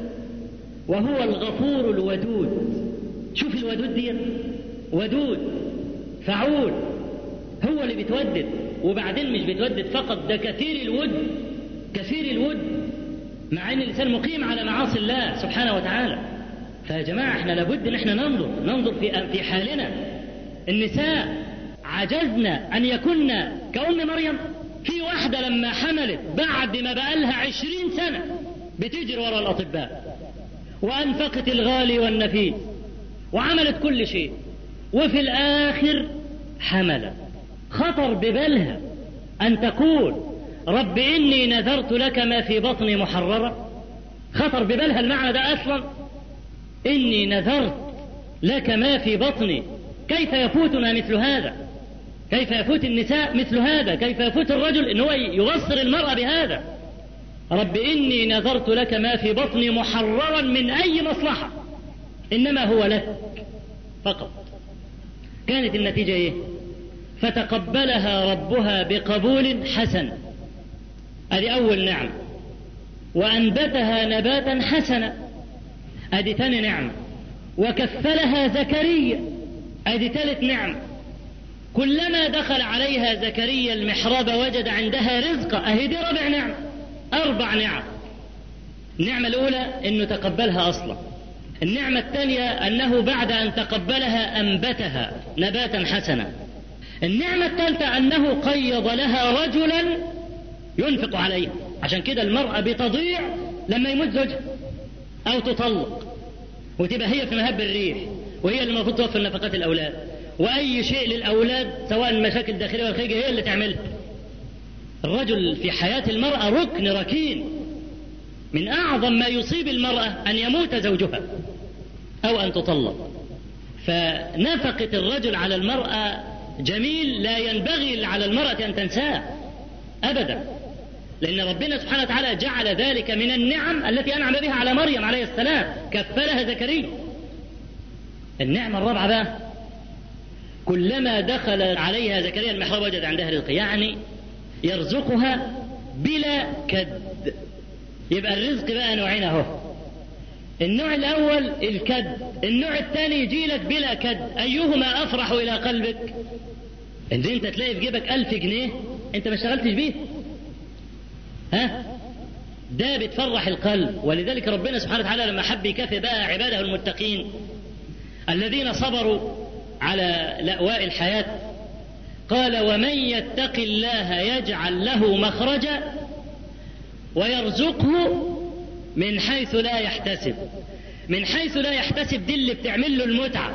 وهو الغفور الودود شوف الودود دي ودود فعول هو اللي بيتودد وبعدين مش بيتودد فقط ده كثير الود كثير الود مع ان الانسان مقيم على معاصي الله سبحانه وتعالى فيا جماعه احنا لابد ان احنا ننظر ننظر في في حالنا النساء عجزنا أن يكن كأم مريم في واحدة لما حملت بعد ما بقالها عشرين سنة بتجري وراء الأطباء وأنفقت الغالي والنفيس وعملت كل شيء وفي الآخر حملت خطر ببالها أن تقول رب إني نذرت لك ما في بطني محررة خطر ببالها المعنى ده أصلا إني نذرت لك ما في بطني كيف يفوتنا مثل هذا كيف يفوت النساء مثل هذا كيف يفوت الرجل ان هو يبصر المرأة بهذا رب إني نذرت لك ما في بطني محررا من أي مصلحة إنما هو لك فقط كانت النتيجة إيه فتقبلها ربها بقبول حسن هذه أول نعمة وأنبتها نباتا حسنا هذه ثاني نعمة وكفلها زكريا هذه ثالث نعمة كلما دخل عليها زكريا المحراب وجد عندها رزقا أهي دي ربع نعمة أربع نعم النعمة الأولى أنه تقبلها أصلا النعمة الثانية أنه بعد أن تقبلها أنبتها نباتا حسنا النعمة الثالثة أنه قيض لها رجلا ينفق عليها عشان كده المرأة بتضيع لما يموت زوجها أو تطلق وتبقى هي في مهب الريح وهي اللي المفروض توفر نفقات الأولاد وأي شيء للأولاد سواء المشاكل الداخلية والخارجية هي اللي تعملها الرجل في حياة المرأة ركن ركين من أعظم ما يصيب المرأة أن يموت زوجها أو أن تطلق فنفقة الرجل على المرأة جميل لا ينبغي على المرأة أن تنساه أبدا لأن ربنا سبحانه وتعالى جعل ذلك من النعم التي أنعم بها على مريم عليه السلام كفلها زكريا النعمة الرابعة بقى كلما دخل عليها زكريا المحراب وجد عندها رزق يعني يرزقها بلا كد يبقى الرزق بقى نوعين اهو النوع الاول الكد النوع الثاني يجي لك بلا كد ايهما افرح الى قلبك ان انت تلاقي في جيبك ألف جنيه انت ما اشتغلتش بيه ها ده بتفرح القلب ولذلك ربنا سبحانه وتعالى لما حب يكافئ بقى عباده المتقين الذين صبروا على لأواء الحياة قال ومن يتق الله يجعل له مخرجا ويرزقه من حيث لا يحتسب من حيث لا يحتسب دي اللي بتعمل له المتعة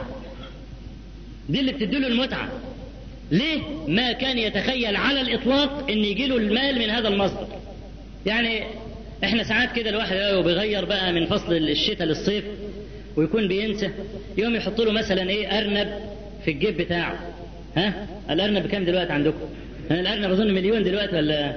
دي اللي بتديله المتعة ليه ما كان يتخيل على الإطلاق أن يجي له المال من هذا المصدر يعني احنا ساعات كده الواحد بيغير بقى من فصل الشتاء للصيف ويكون بينسى يوم يحط له مثلا ايه ارنب في الجيب بتاعه ها الارنب بكام دلوقتي عندكم الارنب اظن مليون دلوقتي ولا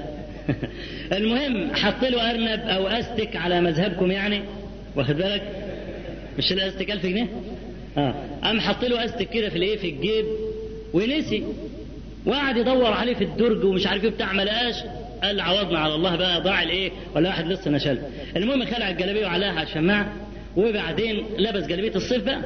المهم حط له ارنب او استك على مذهبكم يعني واخد بالك مش الاستك 1000 جنيه اه قام حط له استك كده في الايه في الجيب ونسي وقعد يدور عليه في الدرج ومش عارف ايه بتاع ما لقاش قال عوضنا على الله بقى ضاع الايه ولا واحد لسه نشل المهم خلع الجلابيه وعلاها على الشماعه وبعدين لبس جلابيه الصيف بقى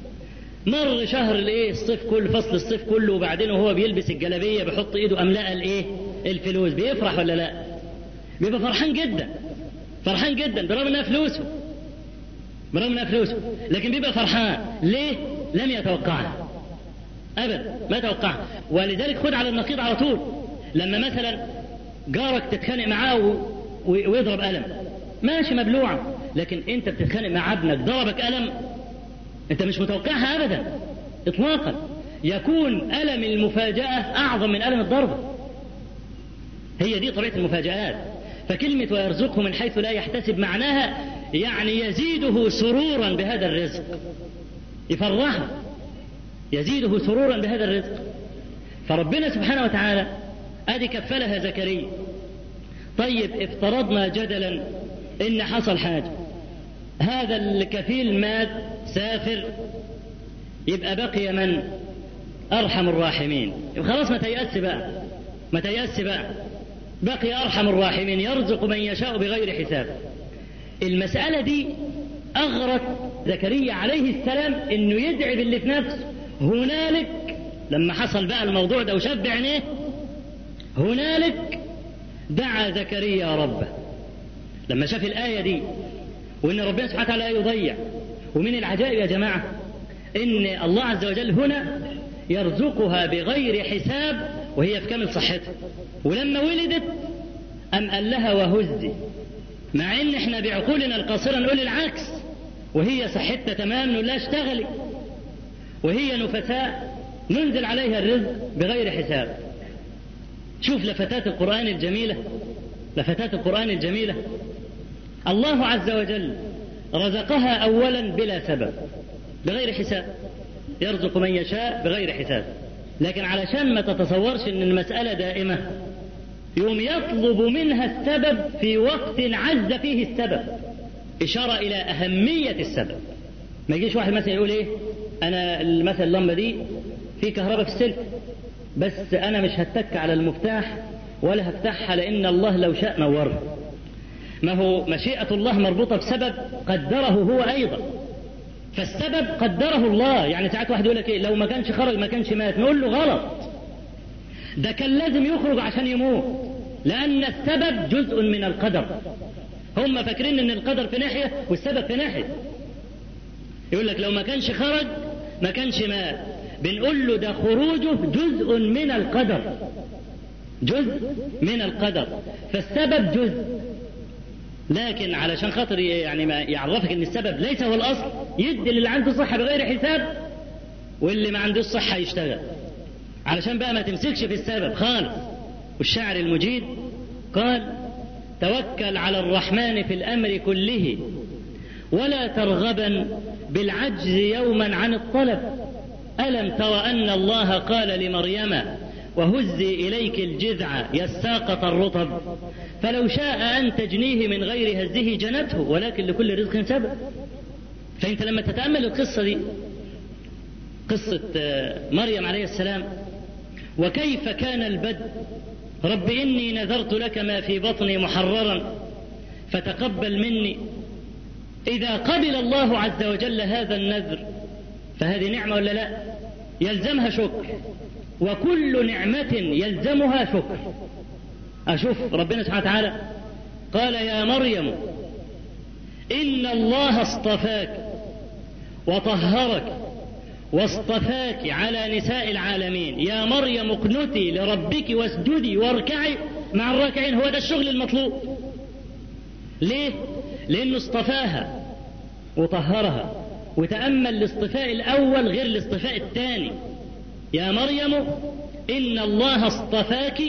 مر شهر الايه الصيف كله فصل الصيف كله وبعدين وهو بيلبس الجلابيه بيحط ايده املاء الايه الفلوس بيفرح ولا لا بيبقى فرحان جدا فرحان جدا برغم انها فلوسه برغم انها فلوسه لكن بيبقى فرحان ليه لم يتوقعها ابدا ما توقعها ولذلك خد على النقيض على طول لما مثلا جارك تتخانق معاه و... و... ويضرب قلم ماشي مبلوعة لكن انت بتتخانق مع ابنك ضربك قلم انت مش متوقعها ابدا اطلاقا يكون الم المفاجاه اعظم من الم الضربه هي دي طبيعه المفاجات فكلمه ويرزقه من حيث لا يحتسب معناها يعني يزيده سرورا بهذا الرزق يفرحه يزيده سرورا بهذا الرزق فربنا سبحانه وتعالى ادي كفلها زكريا طيب افترضنا جدلا ان حصل حاجه هذا الكفيل مات سافر يبقى بقي من ارحم الراحمين يبقى خلاص ما تيأس بقى ما تيأس بقى بقي ارحم الراحمين يرزق من يشاء بغير حساب المسألة دي أغرت زكريا عليه السلام إنه يدعي باللي في نفسه هنالك لما حصل بقى الموضوع ده وشاف بعينيه هنالك دعا زكريا ربه لما شاف الآية دي وإن ربنا سبحانه وتعالى لا يضيع ومن العجائب يا جماعة إن الله عز وجل هنا يرزقها بغير حساب وهي في كامل صحتها ولما ولدت أم قال لها وهزي مع إن إحنا بعقولنا القاصرة نقول العكس وهي صحتها تمام نقول لها اشتغلي وهي نفساء ننزل عليها الرزق بغير حساب شوف لفتات القرآن الجميلة لفتات القرآن الجميلة الله عز وجل رزقها أولا بلا سبب بغير حساب يرزق من يشاء بغير حساب لكن علشان ما تتصورش ان المسألة دائمة يوم يطلب منها السبب في وقت عز فيه السبب إشارة إلى أهمية السبب ما يجيش واحد مثلا يقول إيه أنا مثلا اللمبة دي في كهرباء في السلك بس أنا مش هتك على المفتاح ولا هفتحها لأن الله لو شاء نورها ما هو مشيئة الله مربوطة بسبب قدره هو أيضا فالسبب قدره الله يعني ساعات واحد يقول لك إيه لو ما كانش خرج ما كانش مات نقول له غلط ده كان لازم يخرج عشان يموت لأن السبب جزء من القدر هم فاكرين ان القدر في ناحية والسبب في ناحية يقول لك لو ما كانش خرج ما كانش مات بنقول له ده خروجه جزء من القدر جزء من القدر فالسبب جزء لكن علشان خاطر يعني ما يعرفك ان السبب ليس هو الاصل يدي للي عنده صحه بغير حساب واللي ما عندوش صحه يشتغل علشان بقى ما تمسكش في السبب خالص والشاعر المجيد قال توكل على الرحمن في الأمر كله ولا ترغبا بالعجز يوما عن الطلب ألم تر أن الله قال لمريم وهزي إليك الجذع يساقط الرطب فلو شاء أن تجنيه من غير هزه جنته ولكن لكل رزق سبب فأنت لما تتأمل القصة دي قصة مريم عليه السلام وكيف كان البدء رب إني نذرت لك ما في بطني محررا فتقبل مني إذا قبل الله عز وجل هذا النذر فهذه نعمة ولا لا يلزمها شكر وكل نعمة يلزمها شكر أشوف ربنا سبحانه وتعالى قال يا مريم إن الله اصطفاك وطهرك واصطفاك على نساء العالمين يا مريم اقنتي لربك واسجدي واركعي مع الراكعين هو ده الشغل المطلوب ليه لانه اصطفاها وطهرها وتامل الاصطفاء الاول غير الاصطفاء الثاني يا مريم ان الله اصطفاك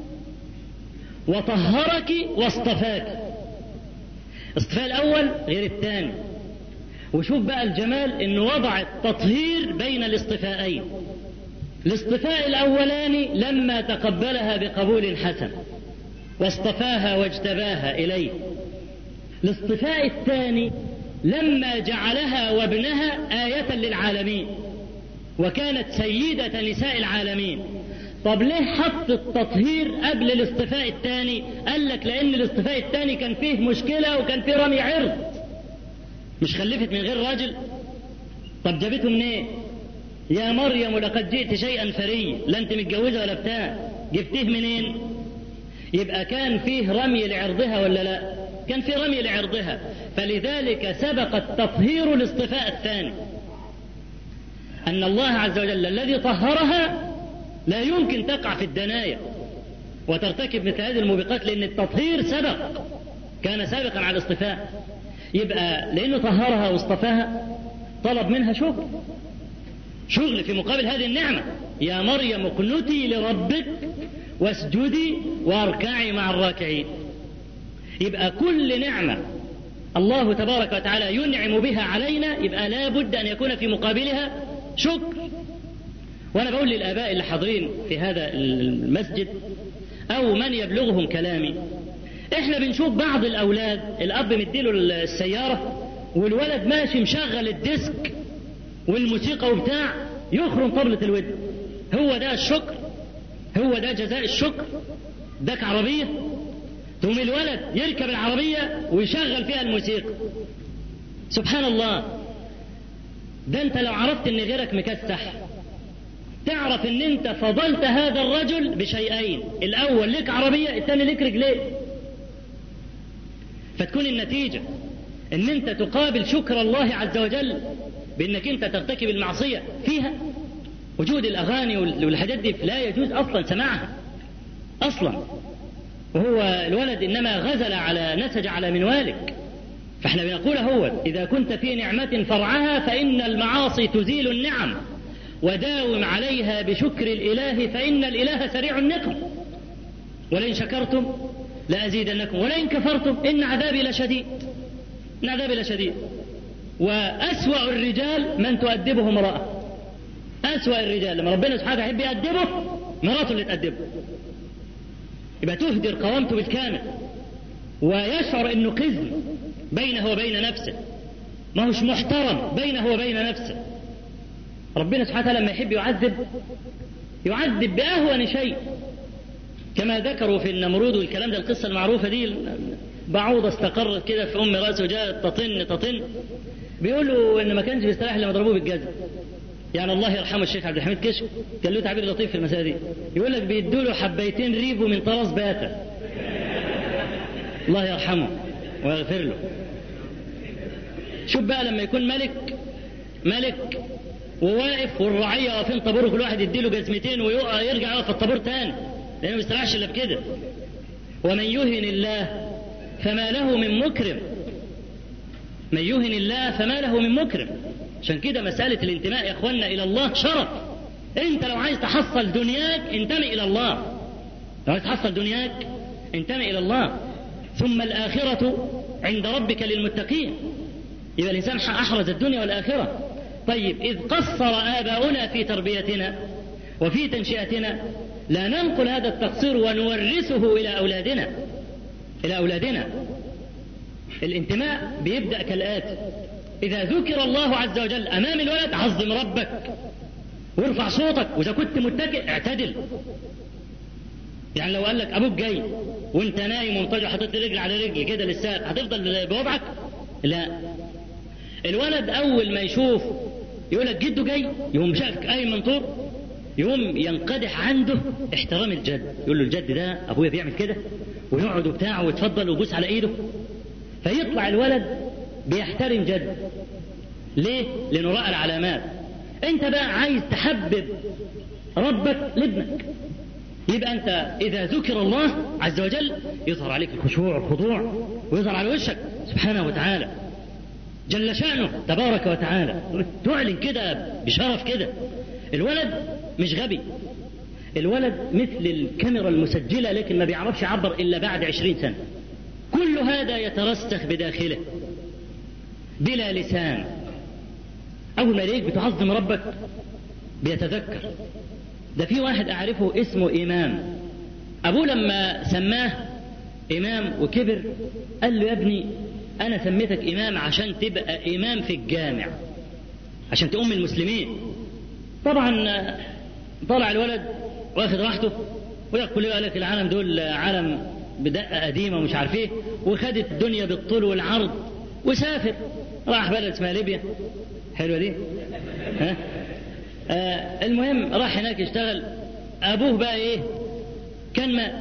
وطهرك واصطفاك الاصطفاء الاول غير الثاني وشوف بقى الجمال انه وضع التطهير بين الاصطفاءين الاصطفاء الاولاني لما تقبلها بقبول حسن واصطفاها واجتباها اليه الاصطفاء الثاني لما جعلها وابنها آية للعالمين وكانت سيدة نساء العالمين طب ليه حط التطهير قبل الاصطفاء الثاني قال لك لان الاصطفاء الثاني كان فيه مشكلة وكان فيه رمي عرض مش خلفت من غير راجل طب جابته منين ايه؟ يا مريم لقد جئت شيئا فريا لا انت متجوزه ولا بتاع جبتيه منين يبقى كان فيه رمي لعرضها ولا لا كان فيه رمي لعرضها فلذلك سبق التطهير الاصطفاء الثاني ان الله عز وجل الذي طهرها لا يمكن تقع في الدنايا وترتكب مثل هذه الموبقات لان التطهير سبق كان سابقا على الاصطفاء يبقى لانه طهرها واصطفاها طلب منها شغل شغل في مقابل هذه النعمة يا مريم اقنتي لربك واسجدي واركعي مع الراكعين يبقى كل نعمة الله تبارك وتعالى ينعم بها علينا يبقى لا بد أن يكون في مقابلها شكر وأنا بقول للآباء اللي حاضرين في هذا المسجد أو من يبلغهم كلامي احنا بنشوف بعض الاولاد الاب مديله السياره والولد ماشي مشغل الديسك والموسيقى وبتاع يخرم طبلة الود هو ده الشكر هو ده جزاء الشكر داك عربية ثم الولد يركب العربية ويشغل فيها الموسيقى سبحان الله ده انت لو عرفت ان غيرك مكسح تعرف ان انت فضلت هذا الرجل بشيئين الاول لك عربية الثاني لك رجلين فتكون النتيجة ان انت تقابل شكر الله عز وجل بانك انت ترتكب المعصية فيها وجود الاغاني والحاجات دي لا يجوز اصلا سماعها اصلا وهو الولد انما غزل على نسج على منوالك فاحنا بنقول هو اذا كنت في نعمة فرعها فان المعاصي تزيل النعم وداوم عليها بشكر الاله فان الاله سريع النقم ولئن شكرتم لأزيدنكم ولئن كفرتم إن عذابي لشديد إن عذابي لشديد وأسوأ الرجال من تؤدبه امرأة أسوأ الرجال لما ربنا سبحانه يحب يأدبه مراته اللي تأدبه يبقى تهدر قوامته بالكامل ويشعر انه قزم بينه وبين نفسه ما هوش محترم بينه وبين نفسه ربنا سبحانه وتعالى لما يحب يعذب يعذب بأهون شيء كما ذكروا في النمرود والكلام ده القصة المعروفة دي بعوضة استقرت كده في أم رأسه وجاءت تطن تطن بيقولوا إن ما كانش بيستريح لما ضربوه بالجزم يعني الله يرحمه الشيخ عبد الحميد كشك كان له تعبير لطيف في المسألة دي يقول لك بيدوا له حبيتين ريبو من طراز باتا الله يرحمه ويغفر له شوف بقى لما يكون ملك ملك وواقف والرعية واقفين طابور وكل واحد يديله جزمتين ويرجع يقف في الطابور تاني لأنه ما بيستريحش إلا بكده ومن يهن الله فما له من مكرم من يهن الله فما له من مكرم عشان كده مسألة الانتماء يا اخوانا إلى الله شرف أنت لو عايز تحصل دنياك انتمي إلى الله لو عايز تحصل دنياك انتمي إلى الله ثم الآخرة عند ربك للمتقين يبقى الإنسان أحرز الدنيا والآخرة طيب إذ قصر آباؤنا في تربيتنا وفي تنشئتنا لا ننقل هذا التقصير ونورثه إلى أولادنا إلى أولادنا الانتماء بيبدأ كالآتي إذا ذكر الله عز وجل أمام الولد عظم ربك وارفع صوتك وإذا كنت متكئ اعتدل يعني لو قال لك أبوك جاي وأنت نايم ومضطجع حاطط رجل على رجل كده للساق هتفضل بوضعك؟ لا الولد أول ما يشوف يقول لك جده جاي يقوم شافك قايم من طور يقوم ينقدح عنده احترام الجد يقول له الجد ده ابويا بيعمل كده ويقعد وبتاع ويتفضل ويبوس على ايده فيطلع الولد بيحترم جد ليه؟ لانه راى العلامات انت بقى عايز تحبب ربك لابنك يبقى انت اذا ذكر الله عز وجل يظهر عليك الخشوع والخضوع ويظهر على وشك سبحانه وتعالى جل شأنه تبارك وتعالى تعلن كده بشرف كده الولد مش غبي الولد مثل الكاميرا المسجلة لكن ما بيعرفش يعبر إلا بعد عشرين سنة كل هذا يترسخ بداخله بلا لسان أول ما يلاقيك بتعظم ربك بيتذكر ده في واحد أعرفه اسمه إمام أبوه لما سماه إمام وكبر قال له يا ابني أنا سميتك إمام عشان تبقى إمام في الجامع عشان تؤم المسلمين طبعا طلع الولد واخد راحته ويقول له لك العالم دول عالم بدقة قديمة ومش عارف ايه وخدت الدنيا بالطول والعرض وسافر راح بلد اسمها ليبيا حلوة دي ها آه المهم راح هناك يشتغل ابوه بقى ايه كان مات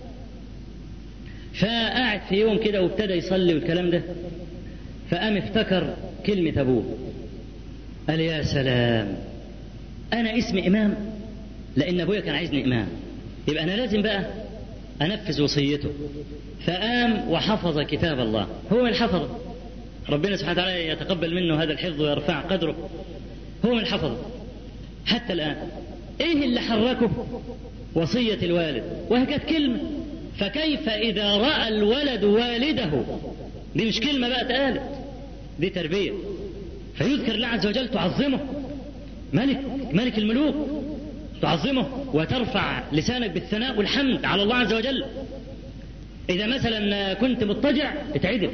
فقعد في يوم كده وابتدى يصلي والكلام ده فقام افتكر كلمة أبوه قال يا سلام أنا اسمي إمام لأن أبويا كان عايزني إمام يبقى أنا لازم بقى أنفذ وصيته فقام وحفظ كتاب الله هو من حفظه ربنا سبحانه وتعالى يتقبل منه هذا الحفظ ويرفع قدره هو من حفظه حتى الآن إيه اللي حركه وصية الوالد وهي كانت كلمة فكيف إذا رأى الولد والده دي مش كلمة بقى اتقالت دي تربية فيذكر الله عز وجل تعظمه ملك ملك الملوك تعظمه وترفع لسانك بالثناء والحمد على الله عز وجل إذا مثلا كنت مضطجع اتعدل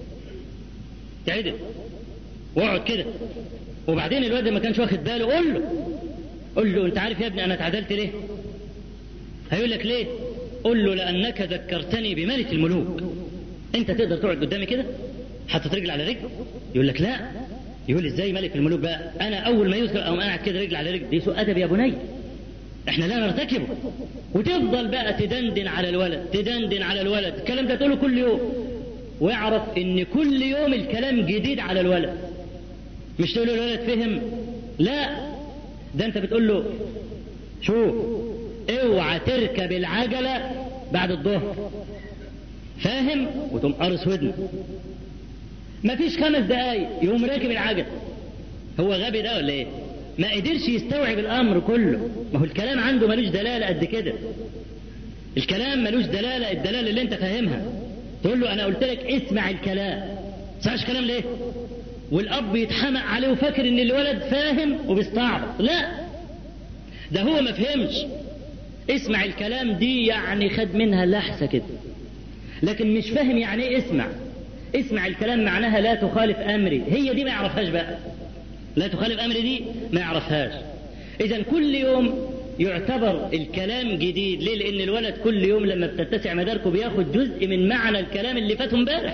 اتعدل واقعد كده وبعدين الواد ما كانش واخد باله قول له قول له انت عارف يا ابني انا اتعدلت ليه؟ هيقول لك ليه؟ قل له لأنك ذكرتني بملك الملوك أنت تقدر تقعد قدامي كده حاطط رجل على رجل يقول لك لا يقول ازاي ملك الملوك بقى انا اول ما يذكر او قاعد كده رجل على رجل دي سوء ادب يا بني احنا لا نرتكبه وتفضل بقى تدندن على الولد تدندن على الولد الكلام ده تقوله كل يوم واعرف ان كل يوم الكلام جديد على الولد مش تقول له الولد فهم لا ده انت بتقول له شوف اوعى تركب العجلة بعد الظهر فاهم وتقوم قارص ودنه مفيش خمس دقايق يقوم راكب العجل هو غبي ده ولا ايه ما قدرش يستوعب الامر كله ما هو الكلام عنده ملوش دلاله قد كده الكلام ملوش دلاله الدلاله اللي انت فاهمها تقول له انا قلت لك اسمع الكلام تسمعش كلام ليه والاب يتحمق عليه وفاكر ان الولد فاهم وبيستعبط لا ده هو ما فهمش اسمع الكلام دي يعني خد منها لحسه كده لكن مش فاهم يعني ايه اسمع اسمع الكلام معناها لا تخالف امري هي دي ما يعرفهاش بقى لا تخالف امري دي ما يعرفهاش اذا كل يوم يعتبر الكلام جديد ليه لان الولد كل يوم لما بتتسع مداركه بياخد جزء من معنى الكلام اللي فاته امبارح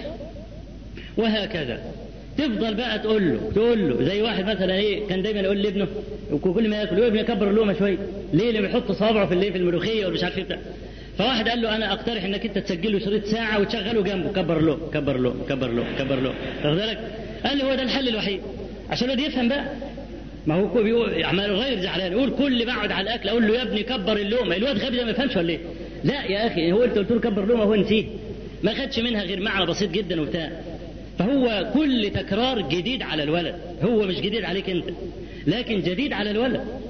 وهكذا تفضل بقى تقول له تقول له زي واحد مثلا ايه كان دايما يقول لابنه وكل ما ياكل يقول ابني كبر اللقمه شويه ليه اللي بيحط صابعه في الايه في الملوخيه ومش عارف ايه بتاع فواحد قال له انا اقترح انك انت تسجل له شريط ساعه وتشغله جنبه كبر له كبر له كبر له كبر له واخد بالك؟ قال لي هو ده الحل الوحيد عشان الواد يفهم بقى ما هو بيقول عمال غير زعلان يقول كل ما اقعد على الاكل اقول له يا ابني كبر اللقمه الواد غبي ده ما يفهمش ولا ايه؟ لا يا اخي هو انت قلت له كبر اللقمه هو نسيه ما خدش منها غير معنى بسيط جدا وبتاع فهو كل تكرار جديد على الولد هو مش جديد عليك انت لكن جديد على الولد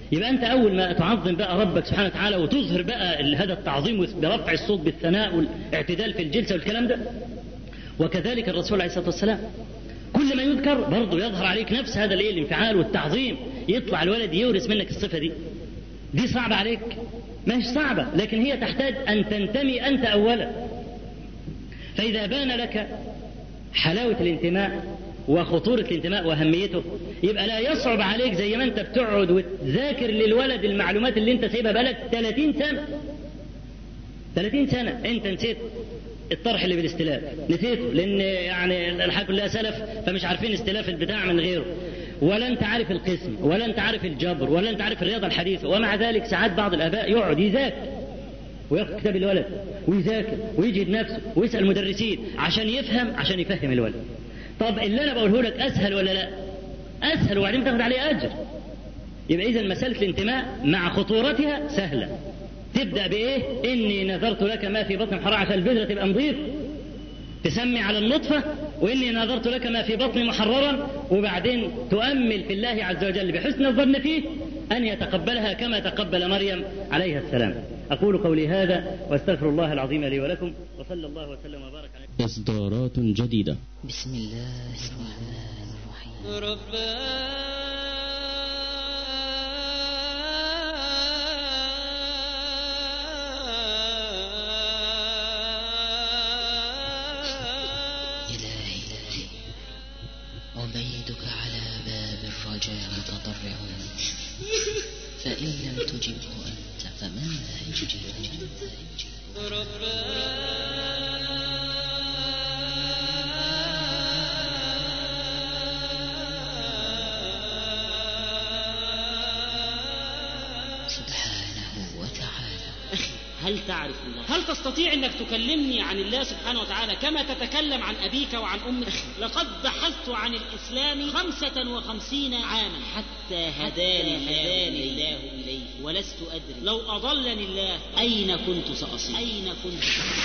يبقى أنت أول ما تعظم بقى ربك سبحانه وتعالى وتظهر بقى هذا التعظيم برفع الصوت بالثناء والاعتدال في الجلسة والكلام ده وكذلك الرسول عليه الصلاة والسلام كل ما يذكر برضه يظهر عليك نفس هذا الايه الانفعال والتعظيم يطلع الولد يورث منك الصفة دي دي صعبة عليك مش صعبة لكن هي تحتاج أن تنتمي أنت أولا فإذا بان لك حلاوة الانتماء وخطورة الانتماء وأهميته يبقى لا يصعب عليك زي ما أنت بتقعد وتذاكر للولد المعلومات اللي أنت سايبها بقالك 30 سنة 30 سنة أنت نسيت الطرح اللي بالاستلاف نسيته لأن يعني الحاجة كلها سلف فمش عارفين استلاف البتاع من غيره ولا انت عارف القسم ولا انت عارف الجبر ولا انت عارف الرياضة الحديثة ومع ذلك ساعات بعض الآباء يقعد يذاكر وياخد كتاب الولد ويذاكر ويجهد نفسه ويسأل المدرسين عشان يفهم عشان يفهم الولد طب اللي انا بقوله لك اسهل ولا لا اسهل وبعدين تاخد عليه اجر يبقى اذا مسألة الانتماء مع خطورتها سهلة تبدأ بإيه؟ إني نذرت لك ما في بطن محررة عشان البذرة تبقى نظيف تسمي على النطفة وإني نذرت لك ما في بطني محررا وبعدين تؤمل في الله عز وجل بحسن الظن فيه أن يتقبلها كما تقبل مريم عليها السلام أقول قولي هذا وأستغفر الله العظيم لي ولكم وصلى الله وسلم وبارك على إصدارات جديدة بسم الله الرحمن الرحيم إلهي عبيدك على باب الرجاء متضرعون فإن لم تجبه أنت فمن ذا يجيب سبحانه وتعالى أخي هل تعرف الله؟ هل تستطيع أنك تكلمني عن الله سبحانه وتعالى كما تتكلم عن أبيك وعن أمك؟ لقد بحثت عن الإسلام خمسة وخمسين عاما حتى هداني, هداني الله إليه ولست أدري لو أضلني الله أين كنت سأصير؟ أين كنت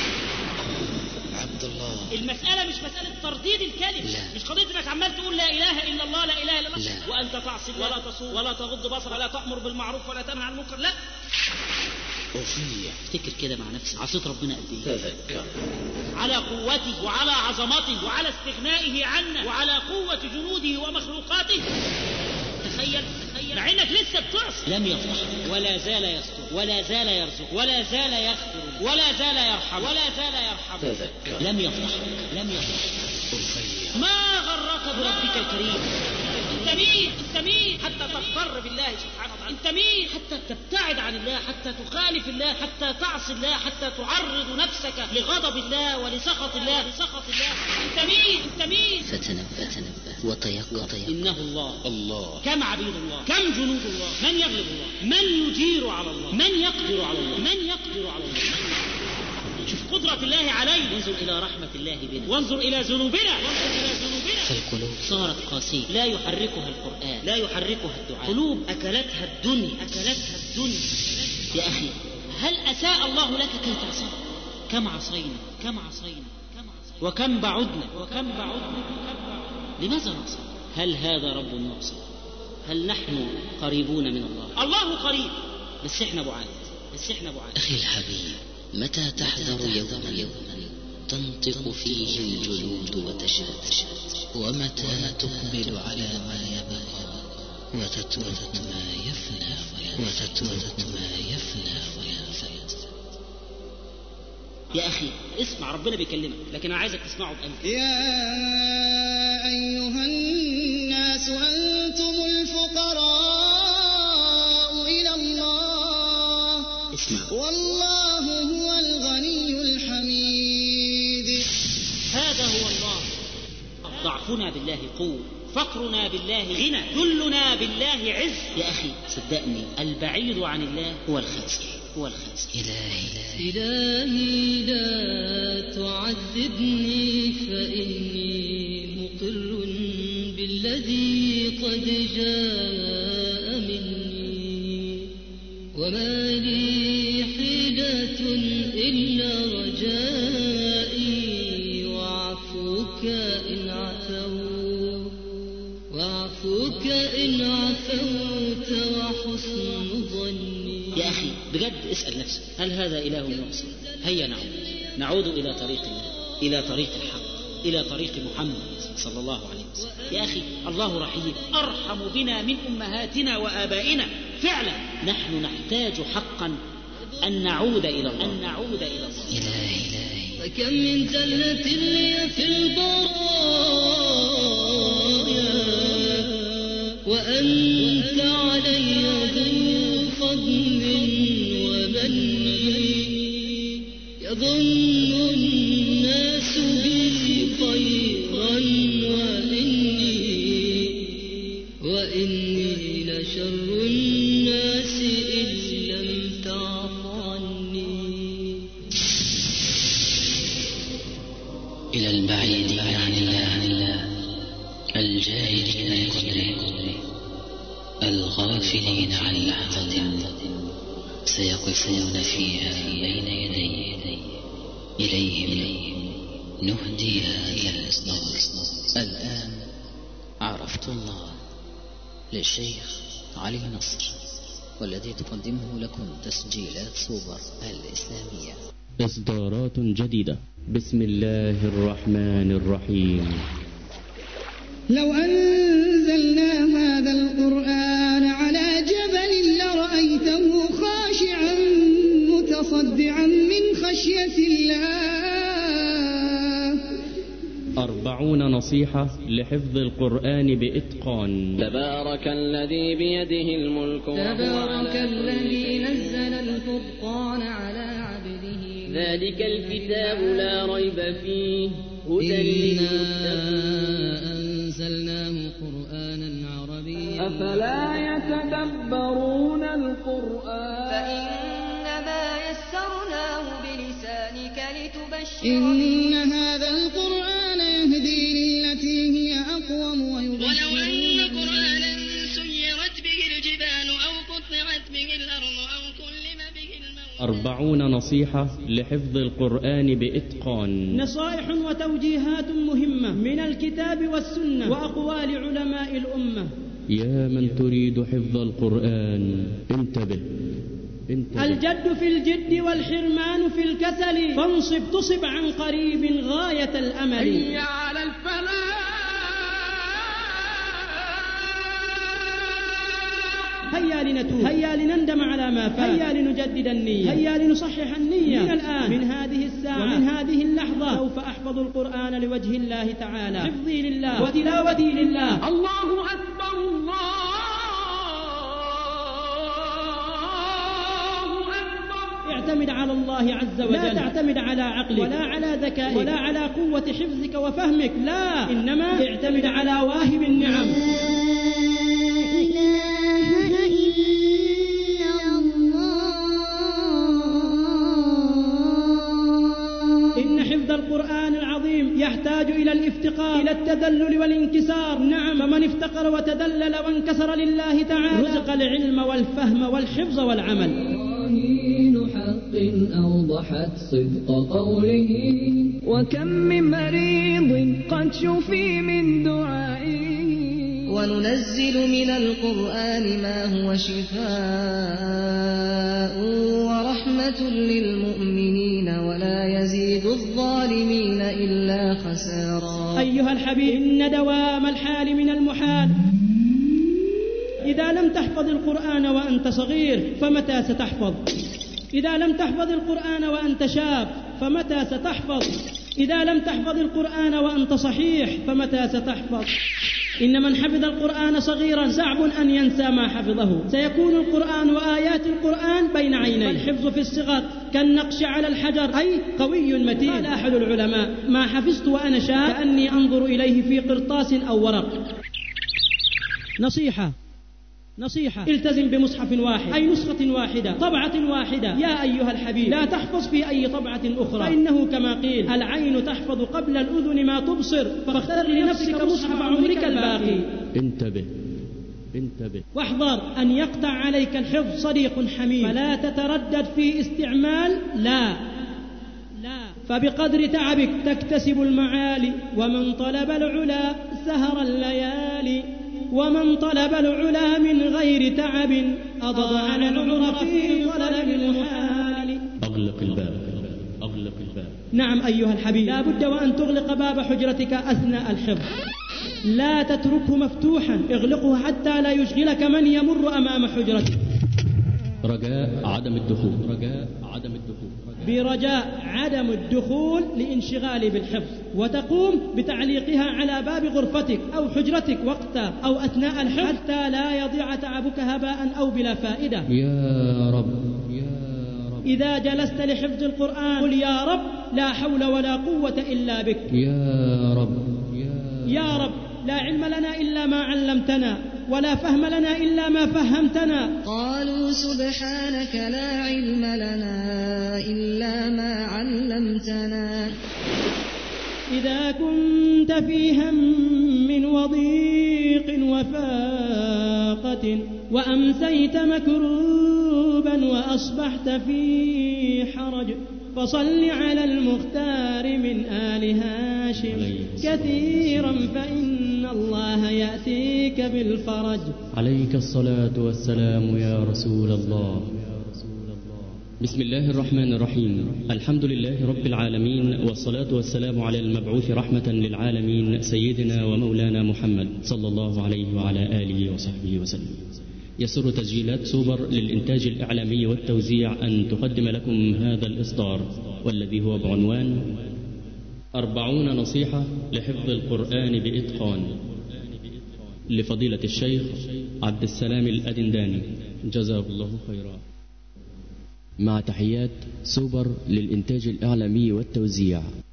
عبد الله المسألة مش مسألة ترديد الكلمة لا. مش قضية انك عمال تقول لا إله إلا الله لا إله إلا الله لا. وأنت تعصي ولا تصوم ولا تغض بصر ولا تأمر بالمعروف ولا تنهى عن المنكر لا أخي افتكر كده مع نفسك عصيت ربنا قد ايه تذكر على قوته وعلى عظمته وعلى استغنائه عنا وعلى قوة جنوده ومخلوقاته تخيل تخيل مع انك لسه بتعصي لم يفضحك ولا زال يستر ولا زال يرزق ولا زال يغفر ولا زال يرحم ولا زال يرحم تذكر. لم يفضحك لم يفضحك أخي ما غرك بربك الكريم انت مين انت مين حتى تضطر بالله سبحانه وتعالى انت مين حتى تبتعد عن الله حتى تخالف الله حتى تعصي الله حتى تعرض نفسك لغضب الله ولسخط الله لسخط الله انت مين انت مين فتنبه تنبه وتيقظ انه الله الله كم عبيد الله كم جنود الله من يغلب الله من يجير على الله من يقدر على الله من يقدر على الله شوف قدرة الله علينا وانظر إلى رحمة الله بنا وانظر إلى ذنوبنا وانظر إلى ذنوبنا فالقلوب صارت قاسية لا يحركها القرآن لا يحركها الدعاء قلوب أكلتها الدنيا أكلتها الدنيا يا أخي هل أساء الله لك كي تعصيه كم عصينا كم عصينا كم عصينا وكم بعدنا وكم بعدنا لماذا نعصي هل هذا رب نعصي هل نحن قريبون من الله الله قريب بس احنا بعاد بس احنا بعاد أخي الحبيب متى تحذر يوما يوما تنطق فيه الجلود وتشهد ومتى تقبل على ما يبقى وتترك ما يفنى وتترك ما يفنى وينفد يا أخي اسمع ربنا بيكلمك لكن أنا عايزك تسمعه بقلبك يا أيها الناس أنتم الفقراء إلى الله اسمع والله هو الغني الحميد هذا هو الله ضعفنا بالله قوة فقرنا بالله غنى ذلنا بالله عز يا أخي صدقني البعيد عن الله هو الخاسر هو الخاسر إلهي إلهي لا تعذبني فإني مقر بالذي قد جاء مني وما لي حيلة إلا رجائي وعفوك إن عفوت وعفوك إن عفوت وحسن يا أخي بجد اسأل نفسك هل هذا إله يعصى هيا نعود نعود إلى طريق الله إلى طريق الحق إلى طريق محمد صلى الله عليه وسلم يا أخي الله رحيم أرحم بنا من أمهاتنا وآبائنا فعلا نحن نحتاج حقا أن نعود إلى الله أن نعود إلى الله إلهي إلهي فكم من زلة لي في البرايا وأنت علي ذو فضل ومن يظن الناس بي خيرا وإني وإني لشر الناس إن لم تعف عني إلى البعيد عن الله الجاهلين بقدره الغافلين عن لحظة سيقفون فيها بين يديه إليهم نهدي هذا الإصدار الآن عرفت الله للشيخ علي نصر والذي تقدمه لكم تسجيلات سوبر الإسلامية إصدارات جديدة بسم الله الرحمن الرحيم لو أنزلنا هذا القرآن على جبل لرأيته خاشعا متصدعا من خشية الله أربعون نصيحة لحفظ القرآن بإتقان تبارك الذي بيده الملك وهو تبارك على كل الذي شيء نزل الفرقان على عبده ذلك الكتاب لا ريب فيه هدى إنا للمتقين أنزلناه قرآنا عربيا أفلا يتدبرون القرآن فإنما يسرناه بلسانك لتبشر إن هذا القرآن يهدي للتي هي أقوم ويبشر ولو أن قرآنا سيرت به الجبال أو قطعت به الأرض أو كلم به الموت أربعون نصيحة لحفظ القرآن بإتقان نصائح وتوجيهات مهمة من الكتاب والسنة وأقوال علماء الأمة يا من تريد حفظ القرآن انتبه انتبه الجد في الجد والحرمان في الكسل فانصب تصب عن قريب غاية الأمل هيا على الفلاح هيا لنتوب هيا لنندم على ما فات هيا لنجدد النية هيا لنصحح النية من الآن من هذه الساعة ومن هذه اللحظة سوف أحفظ القرآن لوجه الله تعالى حفظي لله وتلاوتي لله الله أكبر الله أكبر اعتمد على الله عز وجل لا تعتمد على عقلك ولا على ذكائك ولا على قوة حفظك وفهمك لا إنما اعتمد على واهب النعم إن حفظ القرآن العظيم يحتاج إلى الافتقار إلى التذلل والانكسار نعم فمن افتقر وتذلل وانكسر لله تعالى رزق العلم والفهم والحفظ والعمل براهين حق أوضحت صدق قوله وكم من مريض قد شفي من دعائه وننزل من القرآن ما هو شفاء ورحمة للمؤمنين ولا يزيد الظالمين إلا خسارا أيها الحبيب إن دوام الحال من المحال إذا لم تحفظ القرآن وأنت صغير فمتى ستحفظ إذا لم تحفظ القرآن وأنت شاب فمتى ستحفظ إذا لم تحفظ القرآن وأنت صحيح فمتى ستحفظ إن من حفظ القرآن صغيرا صعب أن ينسى ما حفظه سيكون القرآن وآيات القرآن بين عينيه الحفظ في الصغر كالنقش على الحجر أي قوي متين قال أحد العلماء ما حفظت وأنا شاب كأني أنظر إليه في قرطاس أو ورق نصيحة نصيحة التزم بمصحف واحد أي نسخة واحدة طبعة واحدة يا أيها الحبيب لا تحفظ في أي طبعة أخرى فإنه كما قيل العين تحفظ قبل الأذن ما تبصر فاختر لنفسك مصحف عمرك الباقي انتبه انتبه واحذر أن يقطع عليك الحفظ صديق حميم فلا تتردد في استعمال لا لا فبقدر تعبك تكتسب المعالي ومن طلب العلا سهر الليالي ومن طلب العلا من غير تعب أضاع العمر في نعم أيها الحبيب لا بد وأن تغلق باب حجرتك أثناء الحفظ لا تتركه مفتوحا اغلقه حتى لا يشغلك من يمر أمام حجرتك رجاء عدم الدخول رجاء عدم الدخول برجاء عدم الدخول لانشغالي بالحفظ وتقوم بتعليقها على باب غرفتك أو حجرتك وقتا أو أثناء الحفظ حتى لا يضيع تعبك هباء أو بلا فائدة يا رب إذا جلست لحفظ القرآن قل يا رب لا حول ولا قوة إلا بك يا رب يا رب لا علم لنا إلا ما علمتنا ولا فهم لنا إلا ما فهمتنا قالوا سبحانك لا علم لنا إلا ما علمتنا إذا كنت في هم وضيق وفاقة وأمسيت مكروبا وأصبحت في حرج فصل على المختار من آل هاشم كثيرا فإن الله يأتيك بالفرج عليك الصلاة والسلام يا رسول الله بسم الله الرحمن الرحيم الحمد لله رب العالمين والصلاة والسلام على المبعوث رحمة للعالمين سيدنا ومولانا محمد صلى الله عليه وعلى آله وصحبه وسلم يسر تسجيلات سوبر للإنتاج الإعلامي والتوزيع أن تقدم لكم هذا الإصدار والذي هو بعنوان أربعون نصيحة لحفظ القرآن بإتقان لفضيلة الشيخ عبد السلام الأدنداني جزاه الله خيرا مع تحيات سوبر للإنتاج الإعلامي والتوزيع